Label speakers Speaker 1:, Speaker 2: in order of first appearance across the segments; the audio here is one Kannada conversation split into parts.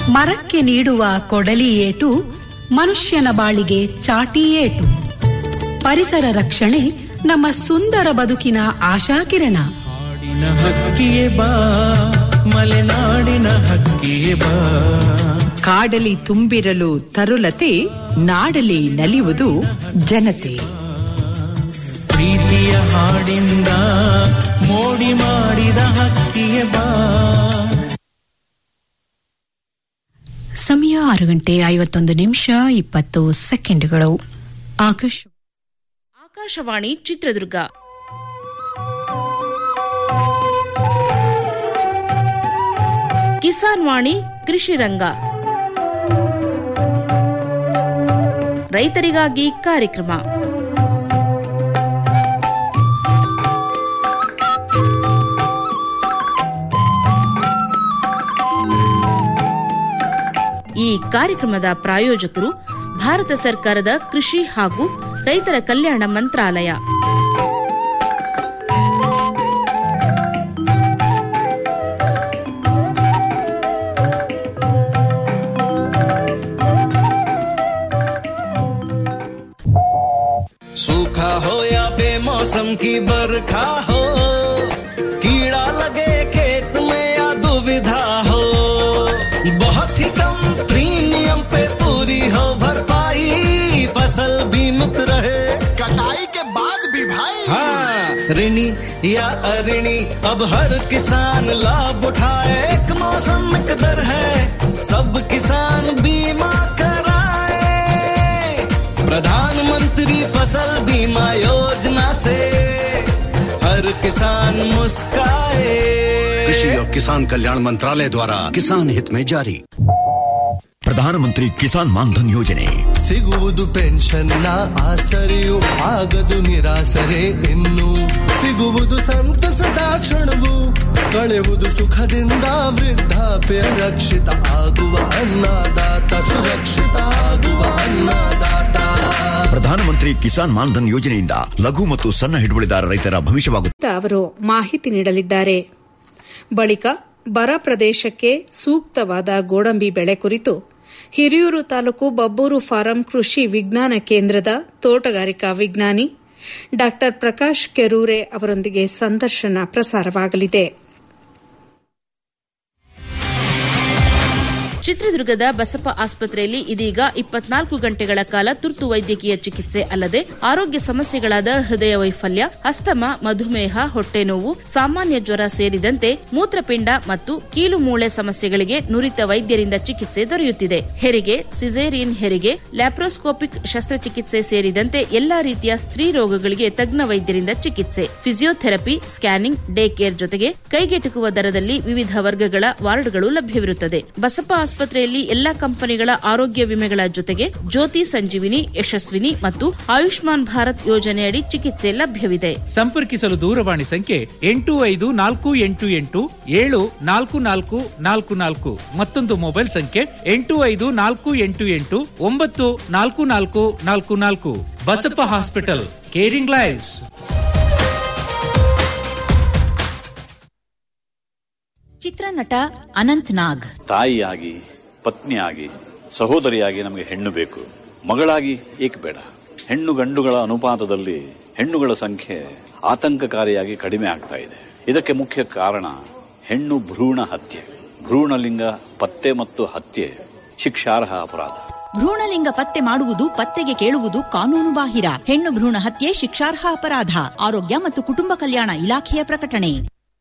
Speaker 1: ಮರಕ್ಕೆ ನೀಡುವ ಕೊಡಲಿ ಏಟು ಮನುಷ್ಯನ ಬಾಳಿಗೆ ಚಾಟಿ ಏಟು ಪರಿಸರ ರಕ್ಷಣೆ ನಮ್ಮ ಸುಂದರ ಬದುಕಿನ ಆಶಾಕಿರಣ
Speaker 2: ನಾಡಿನ ಹಕ್ಕಿಯೇ ಬಾ ಮಲೆನಾಡಿನ ಹಕ್ಕಿಯೇ ಬಾ
Speaker 3: ಕಾಡಲಿ ತುಂಬಿರಲು ತರುಲತೆ ನಾಡಲಿ ನಲಿಯುವುದು ಜನತೆ
Speaker 2: ಪ್ರೀತಿಯ ಹಾಡಿಂದ ಮೋಡಿ ಮಾಡಿದ ಹಕ್ಕಿಯೇ ಬಾ
Speaker 1: ಸಮಯ ಆರು ಗಂಟೆ ಐವತ್ತೊಂದು ನಿಮಿಷ ಇಪ್ಪತ್ತು ಸೆಕೆಂಡ್ಗಳು ಆಕಾಶ
Speaker 4: ಆಕಾಶವಾಣಿ ಚಿತ್ರದುರ್ಗ ಕಿಸಾನ್ ವಾಣಿ ಕೃಷಿ ರಂಗ ರೈತರಿಗಾಗಿ ಕಾರ್ಯಕ್ರಮ ಈ ಕಾರ್ಯಕ್ರಮದ ಪ್ರಾಯೋಜಕರು ಭಾರತ ಸರ್ಕಾರದ ಕೃಷಿ ಹಾಗೂ ರೈತರ ಕಲ್ಯಾಣ ಮಂತ್ರಾಲಯ
Speaker 2: सूखा हो या बेमौसम की बरखा हो कीड़ा लगे खेत में या दुविधा हो बहुत ही कम प्रीमियम पे पूरी हो भरपाई फसल बीमित रहे
Speaker 5: कटाई के बाद भी भाई
Speaker 2: हाँ ऋणी या अऋणी अब हर किसान लाभ उठाए एक मौसम एक दर है सब किसान बीमा कराए प्रधानमंत्री फसल बीमा योजना से हर किसान मुस्काए
Speaker 6: कृषि और किसान कल्याण मंत्रालय द्वारा किसान हित में जारी
Speaker 7: ಪ್ರಧಾನಮಂತ್ರಿ ಕಿಸಾನ್ ಮಾನ್ಧನ್ ಯೋಜನೆ
Speaker 5: ಸಿಗುವುದು ಪೆನ್ಷನ್ನ ಆಸರೆಯು ಆಗದು ನಿರಾಸರೆ ಇನ್ನು ಸಿಗುವುದು ಸಂತಸದ ಕ್ಷಣವು ಕಳೆಯುವುದು ಸುಖದಿಂದ ವೃದ್ಧಾಪ್ಯ ರಕ್ಷಿತ ಆಗುವ ಅನ್ನದಾತ ಸುರಕ್ಷಿತ ಆಗುವ ಅನ್ನದಾತ
Speaker 7: ಪ್ರಧಾನಮಂತ್ರಿ ಕಿಸಾನ್ ಮಾನ್ಧನ್ ಯೋಜನೆಯಿಂದ ಲಘು ಮತ್ತು ಸಣ್ಣ ಹಿಡುವಳಿದಾರ ರೈತರ ಭವಿಷ್ಯವಾಗುತ್ತದೆ
Speaker 8: ಅವರು ಮಾಹಿತಿ ನೀಡಲಿದ್ದಾರೆ ಬಳಿಕ ಬರ ಪ್ರದೇಶಕ್ಕೆ ಸೂಕ್ತವಾದ ಗೋಡಂಬಿ ಬೆಳೆ ಕುರಿತು ಹಿರಿಯೂರು ತಾಲೂಕು ಬಬ್ಬೂರು ಫಾರಂ ಕೃಷಿ ವಿಜ್ಞಾನ ಕೇಂದ್ರದ ತೋಟಗಾರಿಕಾ ವಿಜ್ಞಾನಿ ಡಾ ಪ್ರಕಾಶ್ ಕೆರೂರೆ ಅವರೊಂದಿಗೆ ಸಂದರ್ಶನ ಪ್ರಸಾರವಾಗಲಿದೆ
Speaker 4: ಚಿತ್ರದುರ್ಗದ ಬಸಪ್ಪ ಆಸ್ಪತ್ರೆಯಲ್ಲಿ ಇದೀಗ ಇಪ್ಪತ್ನಾಲ್ಕು ಗಂಟೆಗಳ ಕಾಲ ತುರ್ತು ವೈದ್ಯಕೀಯ ಚಿಕಿತ್ಸೆ ಅಲ್ಲದೆ ಆರೋಗ್ಯ ಸಮಸ್ಯೆಗಳಾದ ಹೃದಯ ವೈಫಲ್ಯ ಅಸ್ತಮ ಮಧುಮೇಹ ಹೊಟ್ಟೆ ನೋವು ಸಾಮಾನ್ಯ ಜ್ವರ ಸೇರಿದಂತೆ ಮೂತ್ರಪಿಂಡ ಮತ್ತು ಕೀಲು ಮೂಳೆ ಸಮಸ್ಯೆಗಳಿಗೆ ನುರಿತ ವೈದ್ಯರಿಂದ ಚಿಕಿತ್ಸೆ ದೊರೆಯುತ್ತಿದೆ ಹೆರಿಗೆ ಸಿಸೇರಿಯನ್ ಹೆರಿಗೆ ಲ್ಯಾಪ್ರೋಸ್ಕೋಪಿಕ್ ಶಸ್ತ್ರಚಿಕಿತ್ಸೆ ಸೇರಿದಂತೆ ಎಲ್ಲಾ ರೀತಿಯ ಸ್ತ್ರೀ ರೋಗಗಳಿಗೆ ತಜ್ಞ ವೈದ್ಯರಿಂದ ಚಿಕಿತ್ಸೆ ಫಿಸಿಯೋಥೆರಪಿ ಸ್ಕ್ಯಾನಿಂಗ್ ಡೇ ಕೇರ್ ಜೊತೆಗೆ ಕೈಗೆಟುಕುವ ದರದಲ್ಲಿ ವಿವಿಧ ವರ್ಗಗಳ ವಾರ್ಡ್ಗಳು ಲಭ್ಯವಿರುತ್ತದೆ ಬಸಪ್ಪ ಆಸ್ಪತ್ರೆಯಲ್ಲಿ ಎಲ್ಲಾ ಕಂಪನಿಗಳ ಆರೋಗ್ಯ ವಿಮೆಗಳ ಜೊತೆಗೆ ಜ್ಯೋತಿ ಸಂಜೀವಿನಿ ಯಶಸ್ವಿನಿ ಮತ್ತು ಆಯುಷ್ಮಾನ್ ಭಾರತ್ ಯೋಜನೆಯಡಿ ಚಿಕಿತ್ಸೆ ಲಭ್ಯವಿದೆ
Speaker 9: ಸಂಪರ್ಕಿಸಲು ದೂರವಾಣಿ ಸಂಖ್ಯೆ ಎಂಟು ಐದು ನಾಲ್ಕು ಎಂಟು ಎಂಟು ಏಳು ನಾಲ್ಕು ನಾಲ್ಕು ನಾಲ್ಕು ನಾಲ್ಕು ಮತ್ತೊಂದು ಮೊಬೈಲ್ ಸಂಖ್ಯೆ ಎಂಟು ಐದು ನಾಲ್ಕು ಎಂಟು ಎಂಟು ಒಂಬತ್ತು ನಾಲ್ಕು ನಾಲ್ಕು ನಾಲ್ಕು ನಾಲ್ಕು ಬಸಪ್ಪ ಹಾಸ್ಪಿಟಲ್ ಕೇರಿಂಗ್ ಲೈವ್ಸ್
Speaker 10: ಚಿತ್ರನಟ ಅನಂತ್ ನಾಗ್
Speaker 11: ತಾಯಿಯಾಗಿ ಪತ್ನಿಯಾಗಿ ಸಹೋದರಿಯಾಗಿ ನಮಗೆ ಹೆಣ್ಣು ಬೇಕು ಮಗಳಾಗಿ ಏಕೆ ಬೇಡ ಹೆಣ್ಣು ಗಂಡುಗಳ ಅನುಪಾತದಲ್ಲಿ ಹೆಣ್ಣುಗಳ ಸಂಖ್ಯೆ ಆತಂಕಕಾರಿಯಾಗಿ ಕಡಿಮೆ ಆಗ್ತಾ ಇದೆ ಇದಕ್ಕೆ ಮುಖ್ಯ ಕಾರಣ ಹೆಣ್ಣು ಭ್ರೂಣ ಹತ್ಯೆ ಭ್ರೂಣಲಿಂಗ ಪತ್ತೆ ಮತ್ತು ಹತ್ಯೆ ಶಿಕ್ಷಾರ್ಹ ಅಪರಾಧ
Speaker 10: ಭ್ರೂಣಲಿಂಗ ಪತ್ತೆ ಮಾಡುವುದು ಪತ್ತೆಗೆ ಕೇಳುವುದು ಕಾನೂನು ಬಾಹಿರ ಹೆಣ್ಣು ಭ್ರೂಣ ಹತ್ಯೆ ಶಿಕ್ಷಾರ್ಹ ಅಪರಾಧ ಆರೋಗ್ಯ ಮತ್ತು ಕುಟುಂಬ ಕಲ್ಯಾಣ ಇಲಾಖೆಯ ಪ್ರಕಟಣೆ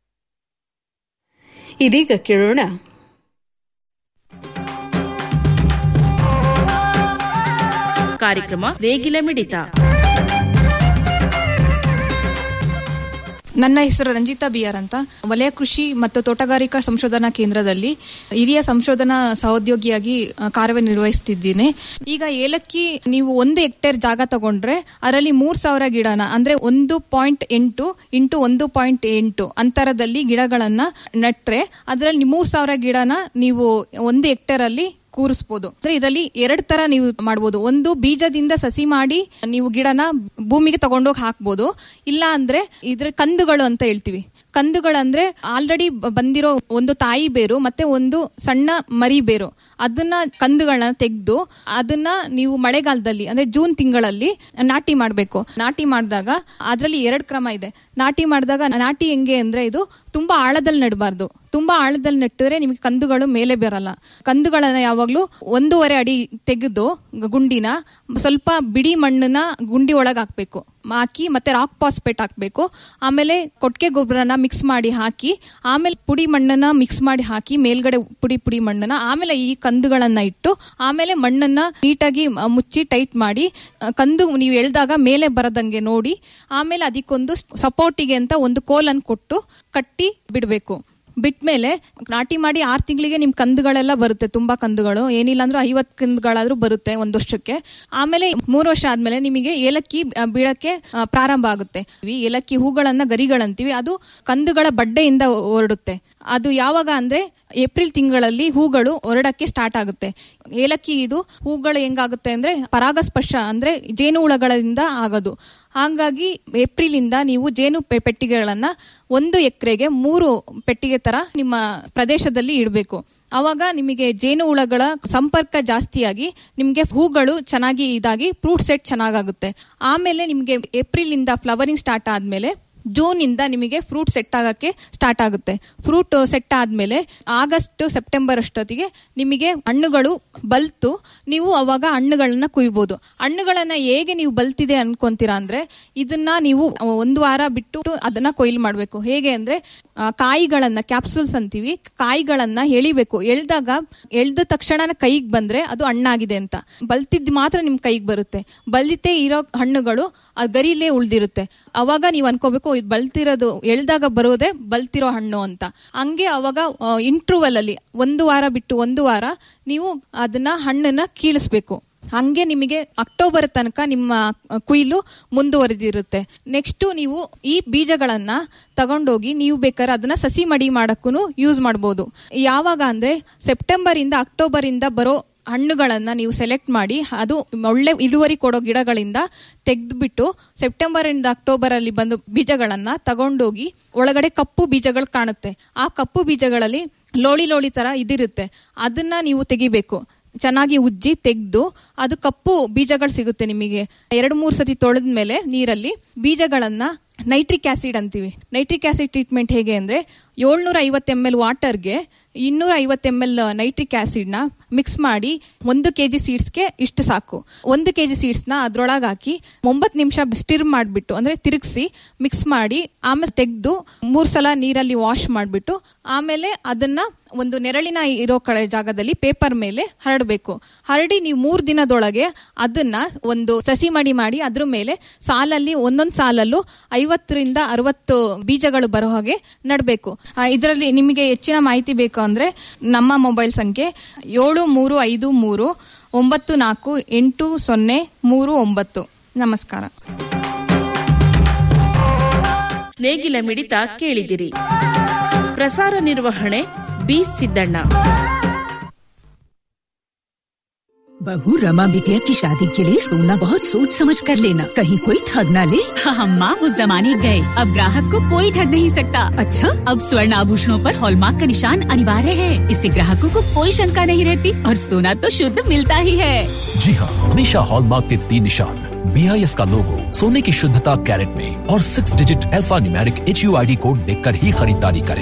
Speaker 8: ಇದೀಗ ಕೇಳೋಣ
Speaker 4: ಕಾರ್ಯಕ್ರಮ ನೇಗಿಲ ಮಿಡಿತ
Speaker 12: ನನ್ನ ಹೆಸರು ರಂಜಿತಾ ಬಿಆರ್ ಅಂತ ವಲಯ ಕೃಷಿ ಮತ್ತು ತೋಟಗಾರಿಕಾ ಸಂಶೋಧನಾ ಕೇಂದ್ರದಲ್ಲಿ ಹಿರಿಯ ಸಂಶೋಧನಾ ಸಹೋದ್ಯೋಗಿಯಾಗಿ ಆ, ಕಾರ್ಯನಿರ್ವಹಿಸುತ್ತಿದ್ದೀನಿ ಈಗ ಏಲಕ್ಕಿ ನೀವು ಒಂದು ಹೆಕ್ಟೇರ್ ಜಾಗ ತಗೊಂಡ್ರೆ ಅದರಲ್ಲಿ ಮೂರ್ ಸಾವಿರ ಗಿಡನ ಅಂದ್ರೆ ಒಂದು ಪಾಯಿಂಟ್ ಎಂಟು ಇಂಟು ಒಂದು ಪಾಯಿಂಟ್ ಎಂಟು ಅಂತರದಲ್ಲಿ ಗಿಡಗಳನ್ನ ನೆಟ್ರೆ ಅದರಲ್ಲಿ ಮೂರ್ ಸಾವಿರ ಗಿಡನ ನೀವು ಒಂದು ಹೆಕ್ಟೇರ್ ಅಲ್ಲಿ ಕೂರಿಸ್ಬೋದು ಅಂದ್ರೆ ಇದರಲ್ಲಿ ಎರಡ್ ತರ ನೀವು ಮಾಡ್ಬೋದು ಒಂದು ಬೀಜದಿಂದ ಸಸಿ ಮಾಡಿ ನೀವು ಗಿಡನ ಭೂಮಿಗೆ ತಗೊಂಡೋಗಿ ಹಾಕ್ಬೋದು ಇಲ್ಲ ಅಂದ್ರೆ ಇದ್ರ ಕಂದುಗಳು ಅಂತ ಹೇಳ್ತೀವಿ ಕಂದುಗಳಂದ್ರೆ ಆಲ್ರೆಡಿ ಬಂದಿರೋ ಒಂದು ತಾಯಿ ಬೇರು ಮತ್ತೆ ಒಂದು ಸಣ್ಣ ಮರಿ ಬೇರು ಅದನ್ನ ಕಂದುಗಳನ್ನ ತೆಗೆದು ಅದನ್ನ ನೀವು ಮಳೆಗಾಲದಲ್ಲಿ ಅಂದ್ರೆ ಜೂನ್ ತಿಂಗಳಲ್ಲಿ ನಾಟಿ ಮಾಡಬೇಕು ನಾಟಿ ಮಾಡಿದಾಗ ಅದರಲ್ಲಿ ಎರಡು ಕ್ರಮ ಇದೆ ನಾಟಿ ಮಾಡಿದಾಗ ನಾಟಿ ಹೆಂಗೆ ಅಂದ್ರೆ ಇದು ತುಂಬಾ ಆಳದಲ್ಲಿ ನೆಡಬಾರ್ದು ತುಂಬಾ ಆಳದಲ್ಲಿ ನೆಟ್ಟಿದ್ರೆ ನಿಮಗೆ ಕಂದುಗಳು ಮೇಲೆ ಬರಲ್ಲ ಕಂದುಗಳನ್ನ ಯಾವಾಗ್ಲೂ ಒಂದೂವರೆ ಅಡಿ ತೆಗೆದು ಗುಂಡಿನ ಸ್ವಲ್ಪ ಬಿಡಿ ಮಣ್ಣನ್ನ ಗುಂಡಿ ಒಳಗೆ ಹಾಕ್ಬೇಕು ಹಾಕಿ ಮತ್ತೆ ರಾಕ್ ಪಾಸ್ಪೇಟ್ ಹಾಕ್ಬೇಕು ಆಮೇಲೆ ಕೊಟ್ಟಿಗೆ ಗೊಬ್ಬರನ ಮಿಕ್ಸ್ ಮಾಡಿ ಹಾಕಿ ಆಮೇಲೆ ಪುಡಿ ಮಣ್ಣನ್ನ ಮಿಕ್ಸ್ ಮಾಡಿ ಹಾಕಿ ಮೇಲ್ಗಡೆ ಪುಡಿ ಪುಡಿ ಮಣ್ಣನ್ನ ಆಮೇಲೆ ಈ ಕಂದುಗಳನ್ನ ಇಟ್ಟು ಆಮೇಲೆ ಮಣ್ಣನ್ನ ನೀಟಾಗಿ ಮ- ಮುಚ್ಚಿ ಟೈಟ್ ಮಾಡಿ ಆ, ಕಂದು ನೀವು ಎಳ್ದಾಗ ಮೇಲೆ ಬರದಂಗೆ ನೋಡಿ ಆಮೇಲೆ ಅದಕ್ಕೊಂದು ಸಪೋರ್ಟಿಗೆ ಅಂತ ಒಂದು ಕೋಲನ್ನು ಕೊಟ್ಟು ಕಟ್ಟಿ ಬಿಡಬೇಕು ಬಿಟ್ಮೇಲೆ ನಾಟಿ ಮಾಡಿ ಆರು ತಿಂಗಳಿಗೆ ನಿಮ್ ಕಂದುಗಳೆಲ್ಲ ಬರುತ್ತೆ ತುಂಬಾ ಕಂದುಗಳು ಏನಿಲ್ಲ ಅಂದ್ರೆ ಐವತ್ ಕಂದುಗಳಾದ್ರೂ ಬರುತ್ತೆ ಒಂದ್ ವರ್ಷಕ್ಕೆ ಆಮೇಲೆ ಮೂರು ವರ್ಷ ಆದ್ಮೇಲೆ ನಿಮಗೆ ಏಲಕ್ಕಿ ಆ, ಬೀಳಕ್ಕೆ ಆ, ಪ್ರಾರಂಭ ಆಗುತ್ತೆ ಈ ಏಲಕ್ಕಿ ಹೂಗಳನ್ನ ಗರಿಗಳಂತೀವಿ ಅದು ಕಂದುಗಳ ಬಡ್ಡೆಯಿಂದ ಹೊರಡುತ್ತೆ ಅದು ಯಾವಾಗ ಅಂದ್ರೆ ಏಪ್ರಿಲ್ ತಿಂಗಳಲ್ಲಿ ಹೂಗಳು ಹೊರಡಕ್ಕೆ ಸ್ಟಾರ್ಟ್ ಆಗುತ್ತೆ ಏಲಕ್ಕಿ ಇದು ಹೂಗಳು ಹೆಂಗಾಗುತ್ತೆ ಅಂದ್ರೆ ಪರಾಗಸ್ಪರ್ಶ ಅಂದ್ರೆ ಜೇನು ಹುಳಗಳಿಂದ ಆಗೋದು ಹಾಗಾಗಿ ಏಪ್ರಿಲ್ ಇಂದ ನೀವು ಜೇನು ಪೆ- ಪೆಟ್ಟಿಗೆಗಳನ್ನ ಒಂದು ಎಕರೆಗೆ ಮೂರು ಪೆಟ್ಟಿಗೆ ತರ ನಿಮ್ಮ ಪ್ರದೇಶದಲ್ಲಿ ಇಡಬೇಕು ಅವಾಗ ನಿಮಗೆ ಜೇನು ಹುಳಗಳ ಸಂಪರ್ಕ ಜಾಸ್ತಿಯಾಗಿ ನಿಮಗೆ ಹೂಗಳು ಚೆನ್ನಾಗಿ ಇದಾಗಿ ಫ್ರೂಟ್ ಸೆಟ್ ಚೆನ್ನಾಗಾಗುತ್ತೆ ಆಮೇಲೆ ನಿಮಗೆ ಏಪ್ರಿಲ್ ಇಂದ ಫ್ಲವರಿಂಗ್ ಸ್ಟಾರ್ಟ್ ಆದ್ಮೇಲೆ ಜೂನ್ ಇಂದ ನಿಮಗೆ ಫ್ರೂಟ್ ಸೆಟ್ ಆಗಕ್ಕೆ ಸ್ಟಾರ್ಟ್ ಆಗುತ್ತೆ ಫ್ರೂಟ್ ಸೆಟ್ ಆದ್ಮೇಲೆ ಆಗಸ್ಟ್ ಸೆಪ್ಟೆಂಬರ್ ಅಷ್ಟೊತ್ತಿಗೆ ನಿಮಗೆ ಹಣ್ಣುಗಳು ಬಲ್ತು ನೀವು ಅವಾಗ ಹಣ್ಣುಗಳನ್ನ ಕುಯ್ಬೋದು ಹಣ್ಣುಗಳನ್ನ ಹೇಗೆ ನೀವು ಬಲ್ತಿದೆ ಅನ್ಕೊಂತೀರಾ ಅಂದ್ರೆ ಇದನ್ನ ನೀವು ಒಂದು ವಾರ ಬಿಟ್ಟು ಅದನ್ನ ಕೊಯ್ಲು ಮಾಡಬೇಕು ಹೇಗೆ ಅಂದ್ರೆ ಆ, ಕಾಯಿಗಳನ್ನ ಕ್ಯಾಪ್ಸುಲ್ಸ್ ಅಂತೀವಿ ಕಾಯಿಗಳನ್ನ ಎಳಿಬೇಕು ಎಳ್ದಾಗ ಎಳ್ದ ತಕ್ಷಣ ಕೈಗೆ ಬಂದ್ರೆ ಅದು ಹಣ್ಣಾಗಿದೆ ಅಂತ ಬಲ್ತಿದ್ ಮಾತ್ರ ನಿಮ್ ಕೈಗೆ ಬರುತ್ತೆ ಬಲ್ದಿತ್ತೇ ಇರೋ ಹಣ್ಣುಗಳು ಆ ಗರಿಲೇ ಉಳ್ದಿರುತ್ತೆ ಅವಾಗ ನೀವು ಅನ್ಕೋಬೇಕು ಇದು ಬಲ್ತಿರೋದು ಎಳ್ದಾಗ ಬರೋದೇ ಬಲ್ತಿರೋ ಹಣ್ಣು ಅಂತ ಹಂಗೆ ಅವಾಗ ಇಂಟ್ರೂವಲ್ ಅಲ್ಲಿ ಒಂದು ವಾರ ಬಿಟ್ಟು ಒಂದು ವಾರ ನೀವು ಅದನ್ನ ಹಣ್ಣನ್ನ ಕೀಳಿಸ್ಬೇಕು ಹಂಗೆ ನಿಮಗೆ ಅಕ್ಟೋಬರ್ ತನಕ ನಿಮ್ಮ ಕುಯ್ಲು ಮುಂದುವರೆದಿರುತ್ತೆ ನೆಕ್ಸ್ಟ್ ನೀವು ಈ ಬೀಜಗಳನ್ನ ತಗೊಂಡೋಗಿ ನೀವು ಬೇಕಾದ್ರೆ ಅದನ್ನ ಸಸಿ ಮಡಿ ಮಾಡಕ್ಕೂ ಯೂಸ್ ಮಾಡಬಹುದು ಯಾವಾಗ ಅಂದ್ರೆ ಸೆಪ್ಟೆಂಬರ್ ಇಂದ ಅಕ್ಟೋಬರ್ ಇಂದ ಬರೋ ಹಣ್ಣುಗಳನ್ನ ನೀವು ಸೆಲೆಕ್ಟ್ ಮಾಡಿ ಅದು ಒಳ್ಳೆ ಇಳುವರಿ ಕೊಡೋ ಗಿಡಗಳಿಂದ ತೆಗೆದ್ಬಿಟ್ಟು ಸೆಪ್ಟೆಂಬರ್ ಇಂದ ಅಕ್ಟೋಬರ್ ಅಲ್ಲಿ ಬಂದು ಬೀಜಗಳನ್ನ ತಗೊಂಡೋಗಿ ಒಳಗಡೆ ಕಪ್ಪು ಬೀಜಗಳು ಕಾಣುತ್ತೆ ಆ ಕಪ್ಪು ಬೀಜಗಳಲ್ಲಿ ಲೋಳಿ ಲೋಳಿ ತರ ಇದಿರುತ್ತೆ ಅದನ್ನ ನೀವು ತೆಗಿಬೇಕು ಚೆನ್ನಾಗಿ ಉಜ್ಜಿ ತೆಗೆದು ಅದು ಕಪ್ಪು ಬೀಜಗಳು ಸಿಗುತ್ತೆ ನಿಮಗೆ ಎರಡು ಮೂರು ಸತಿ ತೊಳೆದ್ಮೇಲೆ ನೀರಲ್ಲಿ ಬೀಜಗಳನ್ನ ನೈಟ್ರಿಕ್ ಆಸಿಡ್ ಅಂತೀವಿ ನೈಟ್ರಿಕ್ ಆಸಿಡ್ ಟ್ರೀಟ್ಮೆಂಟ್ ಹೇಗೆ ಅಂದ್ರೆ ಏಳ್ನೂರ ಐವತ್ತು ಎಮ್ ಎಲ್ ವಾಟರ್ಗೆ ಇನ್ನೂರ ಐವತ್ತು ಎಮ್ ಎಲ್ ನೈಟ್ರಿಕ್ ಆಸಿಡ್ ನ ಮಿಕ್ಸ್ ಮಾಡಿ ಒಂದು ಕೆಜಿ ಸೀಡ್ಸ್ಗೆ ಇಷ್ಟು ಸಾಕು ಒಂದು ಕೆಜಿ ಸೀಡ್ಸ್ ನ ಅದ್ರೊಳಗೆ ಹಾಕಿ ಒಂಬತ್ತು ನಿಮಿಷ ಸ್ಟಿರ್ ಮಾಡಿಬಿಟ್ಟು ಅಂದ್ರೆ ತಿರುಗಿಸಿ ಮಿಕ್ಸ್ ಮಾಡಿ ಆಮೇಲೆ ತೆಗೆದು ಮೂರ್ ಸಲ ನೀರಲ್ಲಿ ವಾಶ್ ಮಾಡಿಬಿಟ್ಟು ಆಮೇಲೆ ಅದನ್ನ ಒಂದು ನೆರಳಿನ ಇರೋ ಕಡೆ ಜಾಗದಲ್ಲಿ ಪೇಪರ್ ಮೇಲೆ ಹರಡಬೇಕು ಹರಡಿ ನೀವು ಮೂರ್ ದಿನದೊಳಗೆ ಅದನ್ನ ಒಂದು ಸಸಿ ಮಡಿ ಮಾಡಿ ಅದ್ರ ಮೇಲೆ ಸಾಲಲ್ಲಿ ಒಂದೊಂದ್ ಸಾಲಲ್ಲೂ ಐವತ್ತರಿಂದ ಅರವತ್ತು ಬೀಜಗಳು ಬರೋ ಹಾಗೆ ನಡಬೇಕು ಇದರಲ್ಲಿ ನಿಮಗೆ ಹೆಚ್ಚಿನ ಮಾಹಿತಿ ಬೇಕು ಅಂದ್ರೆ ನಮ್ಮ ಮೊಬೈಲ್ ಸಂಖ್ಯೆ ಏಳು ಮೂರು ಐದು ಮೂರು ಒಂಬತ್ತು ನಾಲ್ಕು ಎಂಟು ಸೊನ್ನೆ ಮೂರು ಒಂಬತ್ತು ನಮಸ್ಕಾರ
Speaker 4: ನೇಗಿಲ ಮಿಡಿತ ಕೇಳಿದಿರಿ ಪ್ರಸಾರ ನಿರ್ವಹಣೆ ಬಿ ಸಿದ್ದಣ್ಣ
Speaker 13: बहू रमा बिटिया की शादी के लिए सोना बहुत सोच समझ कर लेना कहीं कोई ठग ना ले
Speaker 14: हम माँ उस जमाने गए अब ग्राहक को कोई ठग नहीं सकता
Speaker 13: अच्छा
Speaker 14: अब स्वर्ण आभूषणों पर हॉलमार्क का निशान अनिवार्य है इससे ग्राहकों को कोई शंका नहीं रहती और सोना तो शुद्ध मिलता ही है
Speaker 15: जी हाँ हमेशा हॉलमार्क के तीन निशान बी आई एस का लोगो सोने की शुद्धता कैरेट में और six digit alphanumeric H U I D code देख कर ही खरीदारी करें